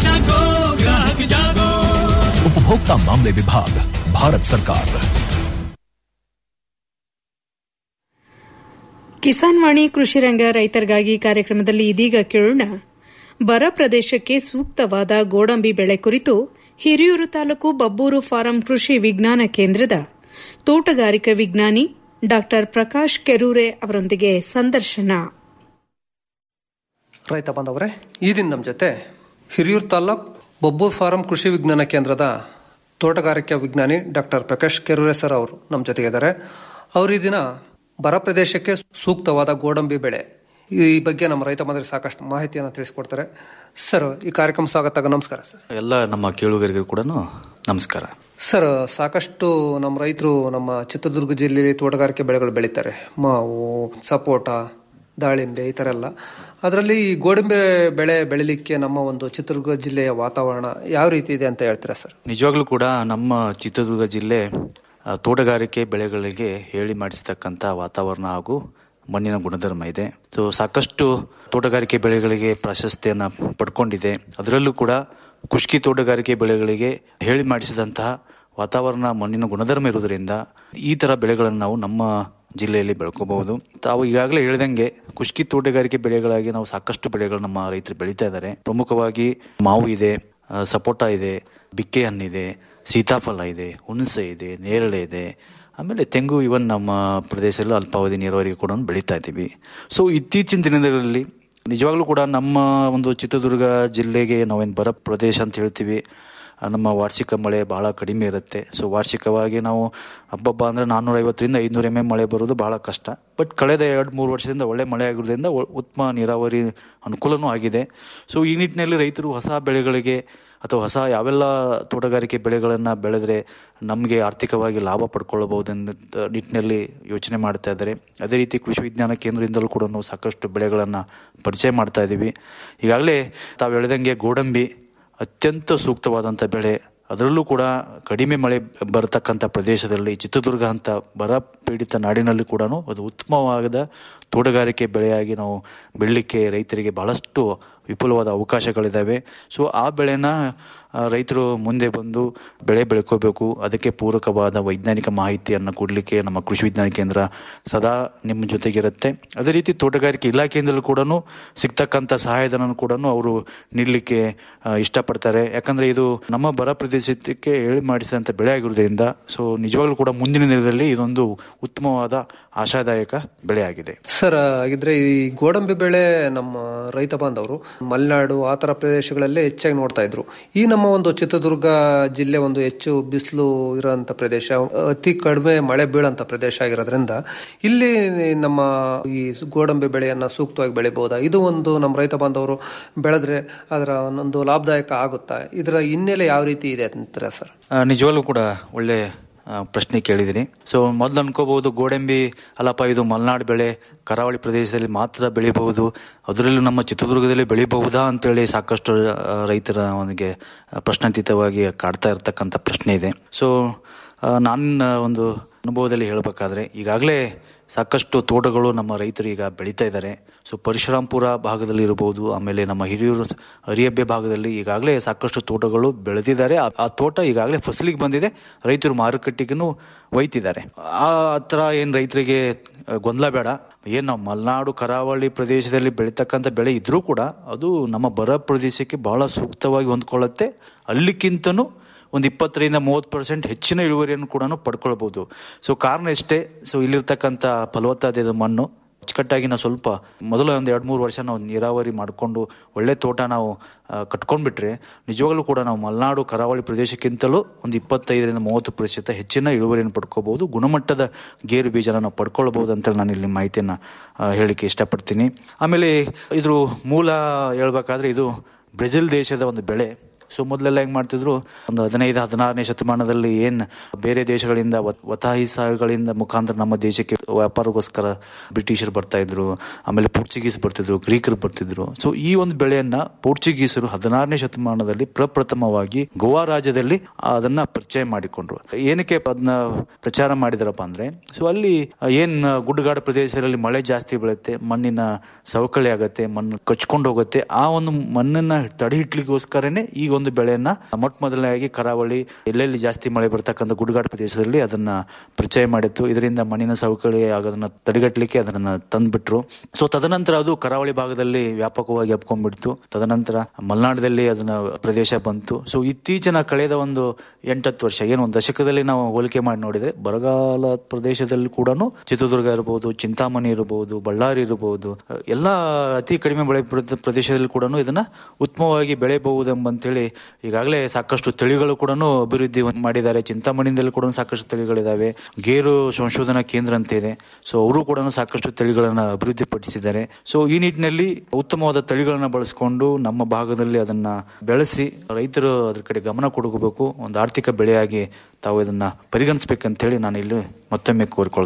Speaker 15: उपभोक्ता मामले विभाग भारत सरकार
Speaker 8: ಕಿಸಾನ್ ವಾಣಿ ಕೃಷಿ ರಂಗ ರೈತರಿಗಾಗಿ ಕಾರ್ಯಕ್ರಮದಲ್ಲಿ ಇದೀಗ ಕೇಳೋಣ ಬರ ಪ್ರದೇಶಕ್ಕೆ ಸೂಕ್ತವಾದ ಗೋಡಂಬಿ ಬೆಳೆ ಕುರಿತು ಹಿರಿಯೂರು ತಾಲೂಕು ಬಬ್ಬೂರು ಫಾರಂ ಕೃಷಿ ವಿಜ್ಞಾನ ಕೇಂದ್ರದ ತೋಟಗಾರಿಕಾ ವಿಜ್ಞಾನಿ ಡಾ ಪ್ರಕಾಶ್ ಕೆರೂರೆ ಅವರೊಂದಿಗೆ ಸಂದರ್ಶನ
Speaker 16: ರೈತ ಬಾಂಧವರೇ ಈ ದಿನ ನಮ್ಮ ಜೊತೆ ಹಿರಿಯೂರು ತಾಲ್ಲೂಕ್ ಬೊಬ್ಬೂರ್ ಫಾರಂ ಕೃಷಿ ವಿಜ್ಞಾನ ಕೇಂದ್ರದ ತೋಟಗಾರಿಕಾ ವಿಜ್ಞಾನಿ ಡಾಕ್ಟರ್ ಪ್ರಕಾಶ್ ಕೆರೂರೆ ಸರ್ ಅವರು ನಮ್ಮ ಜೊತೆಗಿದ್ದಾರೆ ಅವರು ಈ ದಿನ ಬರ ಪ್ರದೇಶಕ್ಕೆ ಸೂಕ್ತವಾದ ಗೋಡಂಬಿ ಬೆಳೆ ಈ ಬಗ್ಗೆ ನಮ್ಮ ರೈತ ಬಾಂಧವರಿಗೆ ಸಾಕಷ್ಟು ಮಾಹಿತಿಯನ್ನು ತಿಳಿಸ್ಕೊಡ್ತಾರೆ ಸರ್ ಈ ಕಾರ್ಯಕ್ರಮ ಸ್ವಾಗತ ನಮಸ್ಕಾರ ಸರ್
Speaker 17: ಎಲ್ಲ ನಮ್ಮ ಕೇಳುಗರಿಗೂ ಕೂಡ ನಮಸ್ಕಾರ
Speaker 16: ಸರ್ ಸಾಕಷ್ಟು ನಮ್ಮ ರೈತರು ನಮ್ಮ ಚಿತ್ರದುರ್ಗ ಜಿಲ್ಲೆಯಲ್ಲಿ ತೋಟಗಾರಿಕೆ ಬೆಳೆಗಳು ಬೆಳೀತಾರೆ ಮಾವು ಸಪೋಟ ದಾಳಿಂಬೆ ಈ ಥರ ಎಲ್ಲ ಅದರಲ್ಲಿ ಈ ಗೋಡಂಬಿ ಬೆಳೆ ಬೆಳಿಲಿಕ್ಕೆ ನಮ್ಮ ಒಂದು ಚಿತ್ರದುರ್ಗ ಜಿಲ್ಲೆಯ ವಾತಾವರಣ ಯಾವ ರೀತಿ ಇದೆ ಅಂತ ಹೇಳ್ತೀರಾ ಸರ್
Speaker 17: ನಿಜವಾಗ್ಲೂ ಕೂಡ ನಮ್ಮ ಚಿತ್ರದುರ್ಗ ಜಿಲ್ಲೆ ಆ, ತೋಟಗಾರಿಕೆ ಬೆಳೆಗಳಿಗೆ ಹೇಳಿ ಮಾಡಿಸತಕ್ಕಂಥ ವಾತಾವರಣ ಹಾಗೂ ಮಣ್ಣಿನ ಗುಣಧರ್ಮ ಇದೆ ಸೊ ಸಾಕಷ್ಟು ತೋಟಗಾರಿಕೆ ಬೆಳೆಗಳಿಗೆ ಪ್ರಾಶಸ್ತ್ಯನ ಪಡ್ಕೊಂಡಿದೆ ಅದರಲ್ಲೂ ಕೂಡ ಖುಷ್ಕಿ ತೋಟಗಾರಿಕೆ ಬೆಳೆಗಳಿಗೆ ಹೇಳಿ ಮಾಡಿಸಿದಂತಹ ವಾತಾವರಣ ಮಣ್ಣಿನ ಗುಣಧರ್ಮ ಇರುವುದರಿಂದ ಈ ತರ ಬೆಳೆಗಳನ್ನು ನಾವು ನಮ್ಮ ಜಿಲ್ಲೆಯಲ್ಲಿ ಬೆಳ್ಕೋಬಹುದು ತಾವು ಈಗಾಗಲೇ ಹೇಳಿದಂಗೆ ಖುಷ್ಕಿ ತೋಟಗಾರಿಕೆ ಬೆಳೆಗಳಾಗಿ ನಾವು ಸಾಕಷ್ಟು ಬೆಳೆಗಳು ನಮ್ಮ ರೈತರು ಬೆಳೀತಾ ಇದ್ದಾರೆ ಪ್ರಮುಖವಾಗಿ ಮಾವು ಇದೆ ಆ, ಸಪೋಟ ಇದೆ ಬಿಕ್ಕೆ ಹಣ್ಣಿದೆ ಸೀತಾಫಲ ಇದೆ ಹುಣಸೆ ಇದೆ ನೇರಳೆ ಇದೆ ಆಮೇಲೆ ತೆಂಗು ಇವನ್ ನಮ್ಮ ಪ್ರದೇಶದಲ್ಲಿ ಅಲ್ಪಾವಧಿ ನೀರಾವರಿಗೆ ಕೂಡ ಬೆಳೀತಾ ಇದ್ದೀವಿ ಸೊ ಇತ್ತೀಚಿನ ದಿನಗಳಲ್ಲಿ ನಿಜವಾಗ್ಲೂ ಕೂಡ ನಮ್ಮ ಒಂದು ಚಿತ್ರದುರ್ಗ ಜಿಲ್ಲೆಗೆ ನಾವೇನು ಬರ ಪ್ರದೇಶ ಅಂತ ಹೇಳ್ತೀವಿ ಆ, ನಮ್ಮ ವಾರ್ಷಿಕ ಮಳೆ ಬಹಳ ಕಡಿಮೆ ಇರುತ್ತೆ ಸೊ ವಾರ್ಷಿಕವಾಗಿ ನಾವು ಹಬ್ಬಬ್ಬ ಅಂದರೆ ನಾನ್ನೂರ ಐವತ್ತರಿಂದ ಐನೂರು ಎಮ್ ಎಮ್ ಮಳೆ ಬರೋದು ಬಹಳ ಕಷ್ಟ ಬಟ್ ಕಳೆದ ಎರಡು ಮೂರು ವರ್ಷದಿಂದ ಒಳ್ಳೆ ಮಳೆ ಆಗಿರೋದ್ರಿಂದ ಒ- ಉತ್ತಮ ನೀರಾವರಿ ಅನುಕೂಲನೂ ಆಗಿದೆ ಸೊ ಈ ನಿಟ್ಟಿನಲ್ಲಿ ರೈತರು ಹೊಸ ಬೆಳೆಗಳಿಗೆ ಅಥವಾ ಹೊಸ ಯಾವೆಲ್ಲ ತೋಟಗಾರಿಕೆ ಬೆಳೆಗಳನ್ನು ಬೆಳೆದ್ರೆ ನಮಗೆ ಆರ್ಥಿಕವಾಗಿ ಲಾಭ ಪಡ್ಕೊಳ್ಳಬಹುದೆಂದ ನಿಟ್ಟಿನಲ್ಲಿ ಯೋಚನೆ ಮಾಡ್ತಾ ಇದ್ದಾರೆ ಅದೇ ರೀತಿ ಕೃಷಿ ವಿಜ್ಞಾನ ಕೇಂದ್ರದಿಂದಲೂ ಕೂಡ ನಾವು ಸಾಕಷ್ಟು ಬೆಳೆಗಳನ್ನು ಪರಿಚಯ ಮಾಡ್ತಾ ಇದ್ದೀವಿ ಈಗಾಗಲೇ ತಾವು ಹೇಳಿದಂಗೆ ಗೋಡಂಬಿ ಅತ್ಯಂತ ಸೂಕ್ತವಾದಂಥ ಬೆಳೆ ಅದರಲ್ಲೂ ಕೂಡ ಕಡಿಮೆ ಮಳೆ ಬರತಕ್ಕಂಥ ಪ್ರದೇಶದಲ್ಲಿ ಚಿತ್ರದುರ್ಗ ಅಂತ ಬರ ಪೀಡಿತ ನಾಡಿನಲ್ಲಿ ಕೂಡ ಅದು ಉತ್ತಮವಾದ ತೋಟಗಾರಿಕೆ ಬೆಳೆಯಾಗಿ ನಾವು ಬೆಳಲಿಕ್ಕೆ ರೈತರಿಗೆ ಬಹಳಷ್ಟು ವಿಪುಲವಾದ ಅವಕಾಶಗಳಿದ್ದಾವೆ ಸೊ ಆ ಬೆಳೆನ ಆ, ರೈತರು ಮುಂದೆ ಬಂದು ಬೆಳೆ ಬೆಳ್ಕೋಬೇಕು ಅದಕ್ಕೆ ಪೂರಕವಾದ ವೈಜ್ಞಾನಿಕ ಮಾಹಿತಿಯನ್ನು ಕೊಡಲಿಕ್ಕೆ ನಮ್ಮ ಕೃಷಿ ವಿಜ್ಞಾನ ಕೇಂದ್ರ ಸದಾ ನಿಮ್ಮ ಜೊತೆಗಿರುತ್ತೆ ಅದೇ ರೀತಿ ತೋಟಗಾರಿಕೆ ಇಲಾಖೆಯಿಂದಲೂ ಕೂಡ ಸಿಗ್ತಕ್ಕಂಥ ಸಹಾಯಧನ ಕೂಡ ಅವರು ನೀಡಲಿಕ್ಕೆ ಆ, ಇಷ್ಟಪಡ್ತಾರೆ ಯಾಕಂದ್ರೆ ಇದು ನಮ್ಮ ಬರ ಪ್ರದೇಶಕ್ಕೆ ಹೇಳಿ ಮಾಡಿಸಿದಂಥ ಬೆಳೆ ಆಗಿರೋದ್ರಿಂದ ಸೊ ನಿಜವಾಗ್ಲೂ ಕೂಡ ಮುಂದಿನ ದಿನದಲ್ಲಿ ಇದೊಂದು ಉತ್ತಮವಾದ ಆಶಾದಾಯಕ ಬೆಳೆ ಆಗಿದೆ
Speaker 16: ಸರ್ ಹಾಗಿದ್ರೆ ಈ ಗೋಡಂಬಿ ಬೆಳೆ ನಮ್ಮ ರೈತ ಬಾಂಧವರು ಮಲೆನಾಡು ಆ ಥರ ಪ್ರದೇಶಗಳಲ್ಲೇ ಹೆಚ್ಚಾಗಿ ನೋಡ್ತಾ ಇದ್ರು ಈ ನಮ್ಮ ಒಂದು ಚಿತ್ರದುರ್ಗ ಜಿಲ್ಲೆ ಒಂದು ಹೆಚ್ಚು ಬಿಸಿಲು ಇರೋಂಥ ಪ್ರದೇಶ ಅತಿ ಕಡಿಮೆ ಮಳೆ ಬೀಳಂತ ಪ್ರದೇಶ ಆಗಿರೋದ್ರಿಂದ ಇಲ್ಲಿ ನಮ್ಮ ಈ ಗೋಡಂಬಿ ಬೆಳೆಯನ್ನ ಸೂಕ್ತವಾಗಿ ಬೆಳಿಬಹುದಾ ಇದು ಒಂದು ನಮ್ಮ ರೈತ ಬಾಂಧವರು ಬೆಳೆದ್ರೆ ಅದರ ಒಂದು ಲಾಭದಾಯಕ ಆಗುತ್ತಾ ಇದರ ಹಿನ್ನೆಲೆ ಯಾವ ರೀತಿ ಇದೆ ಅಂತೀರಾ ಸರ್
Speaker 17: ಆ, ನಿಜವಾಗ್ಲೂ ಕೂಡ ಒಳ್ಳೆ ಆ, ಪ್ರಶ್ನೆ ಕೇಳಿದಿರಿ ಸೊ ಮೊದಲು ಅನ್ಕೋಬಹುದು ಗೋಡಂಬಿ ಅಲ್ಲಪ್ಪ ಇದು ಮಲೆನಾಡು ಬೆಳೆ ಕರಾವಳಿ ಪ್ರದೇಶದಲ್ಲಿ ಮಾತ್ರ ಬೆಳಿಬಹುದು ಅದರಲ್ಲೂ ನಮ್ಮ ಚಿತ್ರದುರ್ಗದಲ್ಲಿ ಬೆಳಿಬಹುದಾ ಅಂತೇಳಿ ಸಾಕಷ್ಟು ಆ, ರೈತರ ಅವನಿಗೆ ಪ್ರಶ್ನಾತೀತವಾಗಿ ಕಾಡ್ತಾ ಇರತಕ್ಕಂಥ ಪ್ರಶ್ನೆ ಇದೆ ಸೊ ನನ್ನ ಒಂದು ಅನುಭವದಲ್ಲಿ ಹೇಳಬೇಕಾದ್ರೆ ಈಗಾಗಲೇ ಸಾಕಷ್ಟು ತೋಟಗಳು ನಮ್ಮ ರೈತರು ಈಗ ಬೆಳೀತಾ ಇದ್ದಾರೆ ಸೊ ಪರಶುರಾಂಪುರ ಭಾಗದಲ್ಲಿ ಇರಬಹುದು ಆಮೇಲೆ ನಮ್ಮ ಹಿರಿಯೂರು ಹರಿಯಬ್ಬೆ ಭಾಗದಲ್ಲಿ ಈಗಾಗಲೇ ಸಾಕಷ್ಟು ತೋಟಗಳು ಬೆಳೆದಿದ್ದಾರೆ ಆ- ಆ ತೋಟ ಈಗಾಗಲೇ ಫಸಲಿಗೆ ಬಂದಿದೆ ರೈತರು ಮಾರುಕಟ್ಟೆಗೂ ಒಯ್ತಿದ್ದಾರೆ ಆ ಹತ್ರ ಏನು ರೈತರಿಗೆ ಆ, ಗೊಂದಲ ಬೇಡ ಏನು ನಾವು ಮಲೆನಾಡು ಕರಾವಳಿ ಪ್ರದೇಶದಲ್ಲಿ ಬೆಳೀತಕ್ಕಂಥ ಬೆಳೆ ಇದ್ರೂ ಕೂಡ ಅದು ನಮ್ಮ ಬರ ಪ್ರದೇಶಕ್ಕೆ ಬಹಳ ಸೂಕ್ತವಾಗಿ ಹೊಂದ್ಕೊಳ್ಳುತ್ತೆ ಅಲ್ಲಿಕ್ಕಿಂತನೂ ಒಂದು ಇಪ್ಪತ್ತರಿಂದ ಮೂವತ್ತು ಪರ್ಸೆಂಟ್ ಹೆಚ್ಚಿನ ಇಳುವರಿಯನ್ನು ಕೂಡ ಪಡ್ಕೊಳ್ಬಹುದು ಸೊ ಕಾರಣ ಇಷ್ಟೇ ಸೊ ಇಲ್ಲಿರ್ತಕ್ಕಂಥ ಫಲವತ್ತಾದ ಮಣ್ಣು ಅಚ್ಚುಕಟ್ಟಾಗಿ ನಾವು ಸ್ವಲ್ಪ ಮೊದಲ ಒಂದು ಎರಡು ಮೂರು ವರ್ಷ ನಾವು ನೀರಾವರಿ ಮಾಡಿಕೊಂಡು ಒಳ್ಳೆ ತೋಟ ನಾವು ಆ, ಕಟ್ಕೊಂಡ್ಬಿಟ್ರೆ ನಿಜವಾಗ್ಲೂ ಕೂಡ ನಾವು ಮಲೆನಾಡು ಕರಾವಳಿ ಪ್ರದೇಶಕ್ಕಿಂತಲೂ ಒಂದು ಇಪ್ಪತ್ತೈದರಿಂದ ಮೂವತ್ತು ಪ್ರತಿಶತ ಹೆಚ್ಚಿನ ಇಳುವರಿಯನ್ನು ಪಡ್ಕೋಬಹುದು ಗುಣಮಟ್ಟದ ಗೇರು ಬೀಜನ ನಾವು ಪಡ್ಕೊಳ್ಬಹುದು ಅಂತ ನಾನು ಇಲ್ಲಿ ಮಾಹಿತಿಯನ್ನು ಆ, ಹೇಳಿಕ್ಕೆ ಇಷ್ಟಪಡ್ತೀನಿ ಆಮೇಲೆ ಇದ್ರ ಮೂಲ ಹೇಳ್ಬೇಕಾದ್ರೆ ಇದು ಬ್ರೆಜಿಲ್ ದೇಶದ ಒಂದು ಬೆಳೆ ಸೊ ಮೊದಲೆಲ್ಲ ಹೆಂಗ್ ಮಾಡ್ತಿದ್ರು ಒಂದು ಹದಿನೈದು ಹದಿನಾರನೇ ಶತಮಾನದಲ್ಲಿ ಏನ್ ಬೇರೆ ದೇಶಗಳಿಂದ ಒತ್- ವತಾಹಿಸಗಳಿಂದ ಮುಖಾಂತರ ನಮ್ಮ ದೇಶಕ್ಕೆ ವ್ಯಾಪಾರಕ್ಕೋಸ್ಕರ ಬ್ರಿಟಿಷರು ಬರ್ತಾ ಇದ್ರು ಆಮೇಲೆ ಪೋರ್ಚುಗೀಸ್ ಬರ್ತಿದ್ರು ಗ್ರೀಕರು ಬರ್ತಿದ್ರು ಸೊ ಈ ಒಂದು ಬೆಳೆಯನ್ನ ಪೋರ್ಚುಗೀಸರು ಹದಿನಾರನೇ ಶತಮಾನದಲ್ಲಿ ಪ್ರಪ್ರಥಮವಾಗಿ ಗೋವಾ ರಾಜ್ಯದಲ್ಲಿ ಅದನ್ನ ಪರಿಚಯ ಮಾಡಿಕೊಂಡ್ರು ಏನಕ್ಕೆ ಅದನ್ನ ಪ್ರಚಾರ ಮಾಡಿದ್ರಪ್ಪ ಅಂದ್ರೆ ಸೊ ಅಲ್ಲಿ ಏನ್ ಗುಡ್ಡಗಾಡು ಪ್ರದೇಶದಲ್ಲಿ ಮಳೆ ಜಾಸ್ತಿ ಬೀಳುತ್ತೆ ಮಣ್ಣಿನ ಸವಕಳಿ ಆಗತ್ತೆ ಮಣ್ಣು ಕಚ್ಕೊಂಡು ಹೋಗುತ್ತೆ ಆ ಒಂದು ಮಣ್ಣನ್ನ ತಡೆ ಹಿಡ್ಲಿಕ್ಕೋಸ್ಕರನೇ ಈ ಒಂದು ಬೆಳೆಯನ್ನ ಮೊಟ್ಟ ಮೊದಲನೇದಾಗಿ ಕರಾವಳಿ ಎಲ್ಲೆಲ್ಲಿ ಜಾಸ್ತಿ ಮಳೆ ಬರ್ತಕ್ಕಂಥ ಗುಡ್ಡಗಾಡು ಪ್ರದೇಶದಲ್ಲಿ ಅದನ್ನ ಪರಿಚಯ ಮಾಡಿತ್ತು ಇದರಿಂದ ಮಣ್ಣಿನ ಸವಕಳಿ ಆಗೋದನ್ನ ತಡೆಗಟ್ಟಲಿಕ್ಕೆ ಅದನ್ನ ತಂದ್ಬಿಟ್ರು ಸೊ ತದನಂತರ ಅದು ಕರಾವಳಿ ಭಾಗದಲ್ಲಿ ವ್ಯಾಪಕವಾಗಿ ಹಬ್ಕೊಂಡ್ಬಿಡ್ತು ತದನಂತರ ಮಲೆನಾಡಲ್ಲಿ ಅದನ್ನ ಪ್ರದೇಶ ಬಂತು ಸೊ ಇತ್ತೀಚಿನ ಕಳೆದ ಒಂದು ಎಂಟತ್ತು ವರ್ಷ ಏನು ಒಂದು ದಶಕದಲ್ಲಿ ನಾವು ಹೋಲಿಕೆ ಮಾಡಿ ನೋಡಿದ್ರೆ ಬರಗಾಲ ಪ್ರದೇಶದಲ್ಲಿ ಕೂಡ ಚಿತ್ರದುರ್ಗ ಇರಬಹುದು ಚಿಂತಾಮಣಿ ಇರಬಹುದು ಬಳ್ಳಾರಿ ಇರಬಹುದು ಎಲ್ಲ ಅತಿ ಕಡಿಮೆ ಬೆಳೆ ಬೀಳುತ್ತ ಪ್ರದೇಶದಲ್ಲಿ ಕೂಡ ಇದನ್ನ ಉತ್ತಮವಾಗಿ ಬೆಳೆಯಬಹುದೆಂಬಂತೇಳಿ ಈಗಾಗಲೇ ಸಾಕಷ್ಟು ತಳಿಗಳು ಕೂಡ ಅಭಿವೃದ್ಧಿ ಮಾಡಿದ್ದಾರೆ ಚಿಂತಾಮಣಿಯಲ್ಲಿ ಕೂಡ ಸಾಕಷ್ಟು ತಳಿಗಳಿದಾವೆ ಗೇರು ಸಂಶೋಧನಾ ಕೇಂದ್ರ ಅಂತ ಇದೆ ಸೊ ಅವರು ಕೂಡ ಸಾಕಷ್ಟು ತಳಿಗಳನ್ನ ಅಭಿವೃದ್ಧಿಪಡಿಸಿದ್ದಾರೆ ಸೊ ಈ ನಿಟ್ಟಿನಲ್ಲಿ ಉತ್ತಮವಾದ ತಳಿಗಳನ್ನ ಬಳಸಿಕೊಂಡು ನಮ್ಮ ಭಾಗದಲ್ಲಿ ಅದನ್ನ ಬೆಳೆಸಿ ರೈತರು ಅದ್ರ ಕಡೆ ಗಮನ ಕೊಡಬೇಕು ಒಂದು ಆರ್ಥಿಕ ಬೆಳೆಯಾಗಿ ತಾವು ಇದನ್ನ ಪರಿಗಣಿಸ್ಬೇಕಂತ ಹೇಳಿ ನಾನು ಇಲ್ಲಿ ಮತ್ತೊಮ್ಮೆ ಕೋರಿಕೊಳ್ತೀನಿ